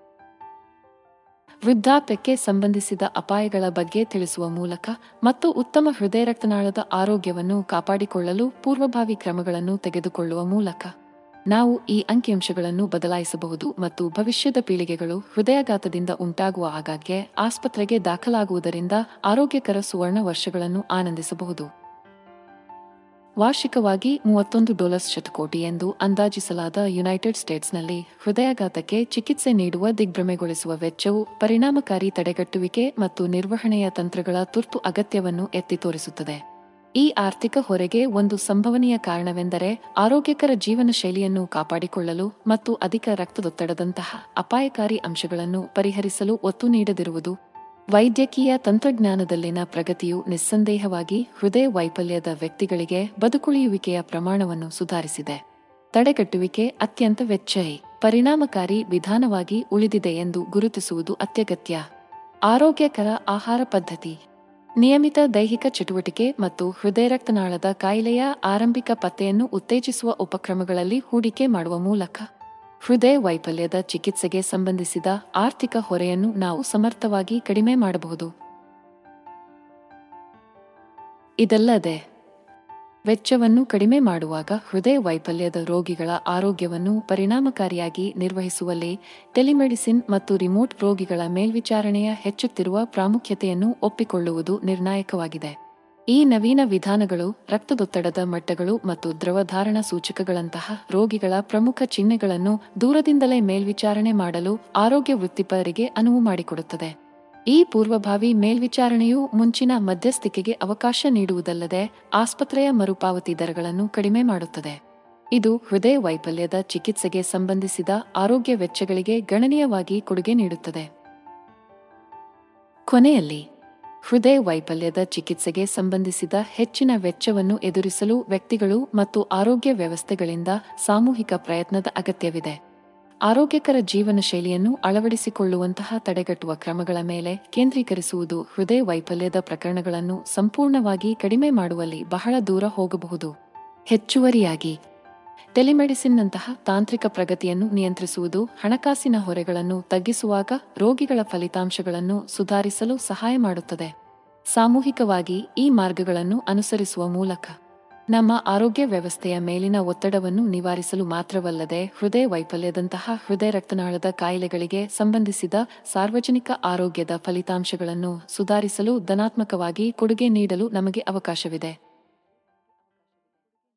ವೃದ್ಧಾಪ್ಯಕ್ಕೆ ಸಂಬಂಧಿಸಿದ ಅಪಾಯಗಳ ಬಗ್ಗೆ ತಿಳಿಸುವ ಮೂಲಕ ಮತ್ತು ಉತ್ತಮ ಹೃದಯ ರಕ್ತನಾಳದ ಆರೋಗ್ಯವನ್ನು ಕಾಪಾಡಿಕೊಳ್ಳಲು ಪೂರ್ವಭಾವಿ ಕ್ರಮಗಳನ್ನು ತೆಗೆದುಕೊಳ್ಳುವ ಮೂಲಕ ನಾವು ಈ ಅಂಕಿಅಂಶಗಳನ್ನು ಬದಲಾಯಿಸಬಹುದು ಮತ್ತು ಭವಿಷ್ಯದ ಪೀಳಿಗೆಗಳು ಹೃದಯಾಘಾತದಿಂದ ಉಂಟಾಗುವ ಆಗಾಗ್ಗೆ ಆಸ್ಪತ್ರೆಗೆ ದಾಖಲಾಗುವುದರಿಂದ ಆರೋಗ್ಯಕರ ಸುವರ್ಣ ವರ್ಷಗಳನ್ನು ಆನಂದಿಸಬಹುದು ವಾರ್ಷಿಕವಾಗಿ ಮೂವತ್ತೊಂದು ಡಾಲರ್ಸ್ ಶತಕೋಟಿ ಎಂದು ಅಂದಾಜಿಸಲಾದ ಯುನೈಟೆಡ್ ಸ್ಟೇಟ್ಸ್ನಲ್ಲಿ ಹೃದಯಾಘಾತಕ್ಕೆ ಚಿಕಿತ್ಸೆ ನೀಡುವ ದಿಗ್ಭ್ರಮೆಗೊಳಿಸುವ ವೆಚ್ಚವು ಪರಿಣಾಮಕಾರಿ ತಡೆಗಟ್ಟುವಿಕೆ ಮತ್ತು ನಿರ್ವಹಣೆಯ ತಂತ್ರಗಳ ತುರ್ತು ಅಗತ್ಯವನ್ನು ಎತ್ತಿ ತೋರಿಸುತ್ತದೆ ಈ ಆರ್ಥಿಕ ಹೊರೆಗೆ ಒಂದು ಸಂಭವನೀಯ ಕಾರಣವೆಂದರೆ ಆರೋಗ್ಯಕರ ಜೀವನ ಶೈಲಿಯನ್ನು ಕಾಪಾಡಿಕೊಳ್ಳಲು ಮತ್ತು ಅಧಿಕ ರಕ್ತದೊತ್ತಡದಂತಹ ಅಪಾಯಕಾರಿ ಅಂಶಗಳನ್ನು ಪರಿಹರಿಸಲು ಒತ್ತು ನೀಡದಿರುವುದು ವೈದ್ಯಕೀಯ ತಂತ್ರಜ್ಞಾನದಲ್ಲಿನ ಪ್ರಗತಿಯು ನಿಸ್ಸಂದೇಹವಾಗಿ ಹೃದಯ ವೈಫಲ್ಯದ ವ್ಯಕ್ತಿಗಳಿಗೆ ಬದುಕುಳಿಯುವಿಕೆಯ ಪ್ರಮಾಣವನ್ನು ಸುಧಾರಿಸಿದೆ ತಡೆಗಟ್ಟುವಿಕೆ ಅತ್ಯಂತ ವೆಚ್ಚಯಿ ಪರಿಣಾಮಕಾರಿ ವಿಧಾನವಾಗಿ ಉಳಿದಿದೆ ಎಂದು ಗುರುತಿಸುವುದು ಅತ್ಯಗತ್ಯ ಆರೋಗ್ಯಕರ ಆಹಾರ ಪದ್ಧತಿ ನಿಯಮಿತ ದೈಹಿಕ ಚಟುವಟಿಕೆ ಮತ್ತು ಹೃದಯ ರಕ್ತನಾಳದ ಕಾಯಿಲೆಯ ಆರಂಭಿಕ ಪತ್ತೆಯನ್ನು ಉತ್ತೇಜಿಸುವ ಉಪಕ್ರಮಗಳಲ್ಲಿ ಹೂಡಿಕೆ ಮಾಡುವ ಮೂಲಕ ಹೃದಯ ವೈಫಲ್ಯದ ಚಿಕಿತ್ಸೆಗೆ ಸಂಬಂಧಿಸಿದ ಆರ್ಥಿಕ ಹೊರೆಯನ್ನು ನಾವು ಸಮರ್ಥವಾಗಿ ಕಡಿಮೆ ಮಾಡಬಹುದು ಇದಲ್ಲದೆ ವೆಚ್ಚವನ್ನು ಕಡಿಮೆ ಮಾಡುವಾಗ ಹೃದಯ ವೈಫಲ್ಯದ ರೋಗಿಗಳ ಆರೋಗ್ಯವನ್ನು ಪರಿಣಾಮಕಾರಿಯಾಗಿ ನಿರ್ವಹಿಸುವಲ್ಲಿ ಟೆಲಿಮೆಡಿಸಿನ್ ಮತ್ತು ರಿಮೋಟ್ ರೋಗಿಗಳ ಮೇಲ್ವಿಚಾರಣೆಯ ಹೆಚ್ಚುತ್ತಿರುವ ಪ್ರಾಮುಖ್ಯತೆಯನ್ನು ಒಪ್ಪಿಕೊಳ್ಳುವುದು ನಿರ್ಣಾಯಕವಾಗಿದೆ ಈ ನವೀನ ವಿಧಾನಗಳು ರಕ್ತದೊತ್ತಡದ ಮಟ್ಟಗಳು ಮತ್ತು ದ್ರವಧಾರಣ ಸೂಚಕಗಳಂತಹ ರೋಗಿಗಳ ಪ್ರಮುಖ ಚಿಹ್ನೆಗಳನ್ನು ದೂರದಿಂದಲೇ ಮೇಲ್ವಿಚಾರಣೆ ಮಾಡಲು ಆರೋಗ್ಯ ವೃತ್ತಿಪರರಿಗೆ ಅನುವು ಮಾಡಿಕೊಡುತ್ತದೆ ಈ ಪೂರ್ವಭಾವಿ ಮೇಲ್ವಿಚಾರಣೆಯು ಮುಂಚಿನ ಮಧ್ಯಸ್ಥಿಕೆಗೆ ಅವಕಾಶ ನೀಡುವುದಲ್ಲದೆ ಆಸ್ಪತ್ರೆಯ ಮರುಪಾವತಿ ದರಗಳನ್ನು ಕಡಿಮೆ ಮಾಡುತ್ತದೆ ಇದು ಹೃದಯ ವೈಫಲ್ಯದ ಚಿಕಿತ್ಸೆಗೆ ಸಂಬಂಧಿಸಿದ ಆರೋಗ್ಯ ವೆಚ್ಚಗಳಿಗೆ ಗಣನೀಯವಾಗಿ ಕೊಡುಗೆ ನೀಡುತ್ತದೆ ಕೊನೆಯಲ್ಲಿ ಹೃದಯ ವೈಫಲ್ಯದ ಚಿಕಿತ್ಸೆಗೆ ಸಂಬಂಧಿಸಿದ ಹೆಚ್ಚಿನ ವೆಚ್ಚವನ್ನು ಎದುರಿಸಲು ವ್ಯಕ್ತಿಗಳು ಮತ್ತು ಆರೋಗ್ಯ ವ್ಯವಸ್ಥೆಗಳಿಂದ ಸಾಮೂಹಿಕ ಪ್ರಯತ್ನದ ಅಗತ್ಯವಿದೆ ಆರೋಗ್ಯಕರ ಜೀವನ ಶೈಲಿಯನ್ನು ಅಳವಡಿಸಿಕೊಳ್ಳುವಂತಹ ತಡೆಗಟ್ಟುವ ಕ್ರಮಗಳ ಮೇಲೆ ಕೇಂದ್ರೀಕರಿಸುವುದು ಹೃದಯ ವೈಫಲ್ಯದ ಪ್ರಕರಣಗಳನ್ನು ಸಂಪೂರ್ಣವಾಗಿ ಕಡಿಮೆ ಮಾಡುವಲ್ಲಿ ಬಹಳ ದೂರ ಹೋಗಬಹುದು ಹೆಚ್ಚುವರಿಯಾಗಿ ಟೆಲಿಮೆಡಿಸಿನ್ನಂತಹ ತಾಂತ್ರಿಕ ಪ್ರಗತಿಯನ್ನು ನಿಯಂತ್ರಿಸುವುದು ಹಣಕಾಸಿನ ಹೊರೆಗಳನ್ನು ತಗ್ಗಿಸುವಾಗ ರೋಗಿಗಳ ಫಲಿತಾಂಶಗಳನ್ನು ಸುಧಾರಿಸಲು ಸಹಾಯ ಮಾಡುತ್ತದೆ ಸಾಮೂಹಿಕವಾಗಿ ಈ ಮಾರ್ಗಗಳನ್ನು ಅನುಸರಿಸುವ ಮೂಲಕ ನಮ್ಮ ಆರೋಗ್ಯ ವ್ಯವಸ್ಥೆಯ ಮೇಲಿನ ಒತ್ತಡವನ್ನು ನಿವಾರಿಸಲು ಮಾತ್ರವಲ್ಲದೆ ಹೃದಯ ವೈಫಲ್ಯದಂತಹ ಹೃದಯ ರಕ್ತನಾಳದ ಕಾಯಿಲೆಗಳಿಗೆ ಸಂಬಂಧಿಸಿದ ಸಾರ್ವಜನಿಕ ಆರೋಗ್ಯದ ಫಲಿತಾಂಶಗಳನ್ನು ಸುಧಾರಿಸಲು ಧನಾತ್ಮಕವಾಗಿ ಕೊಡುಗೆ ನೀಡಲು ನಮಗೆ ಅವಕಾಶವಿದೆ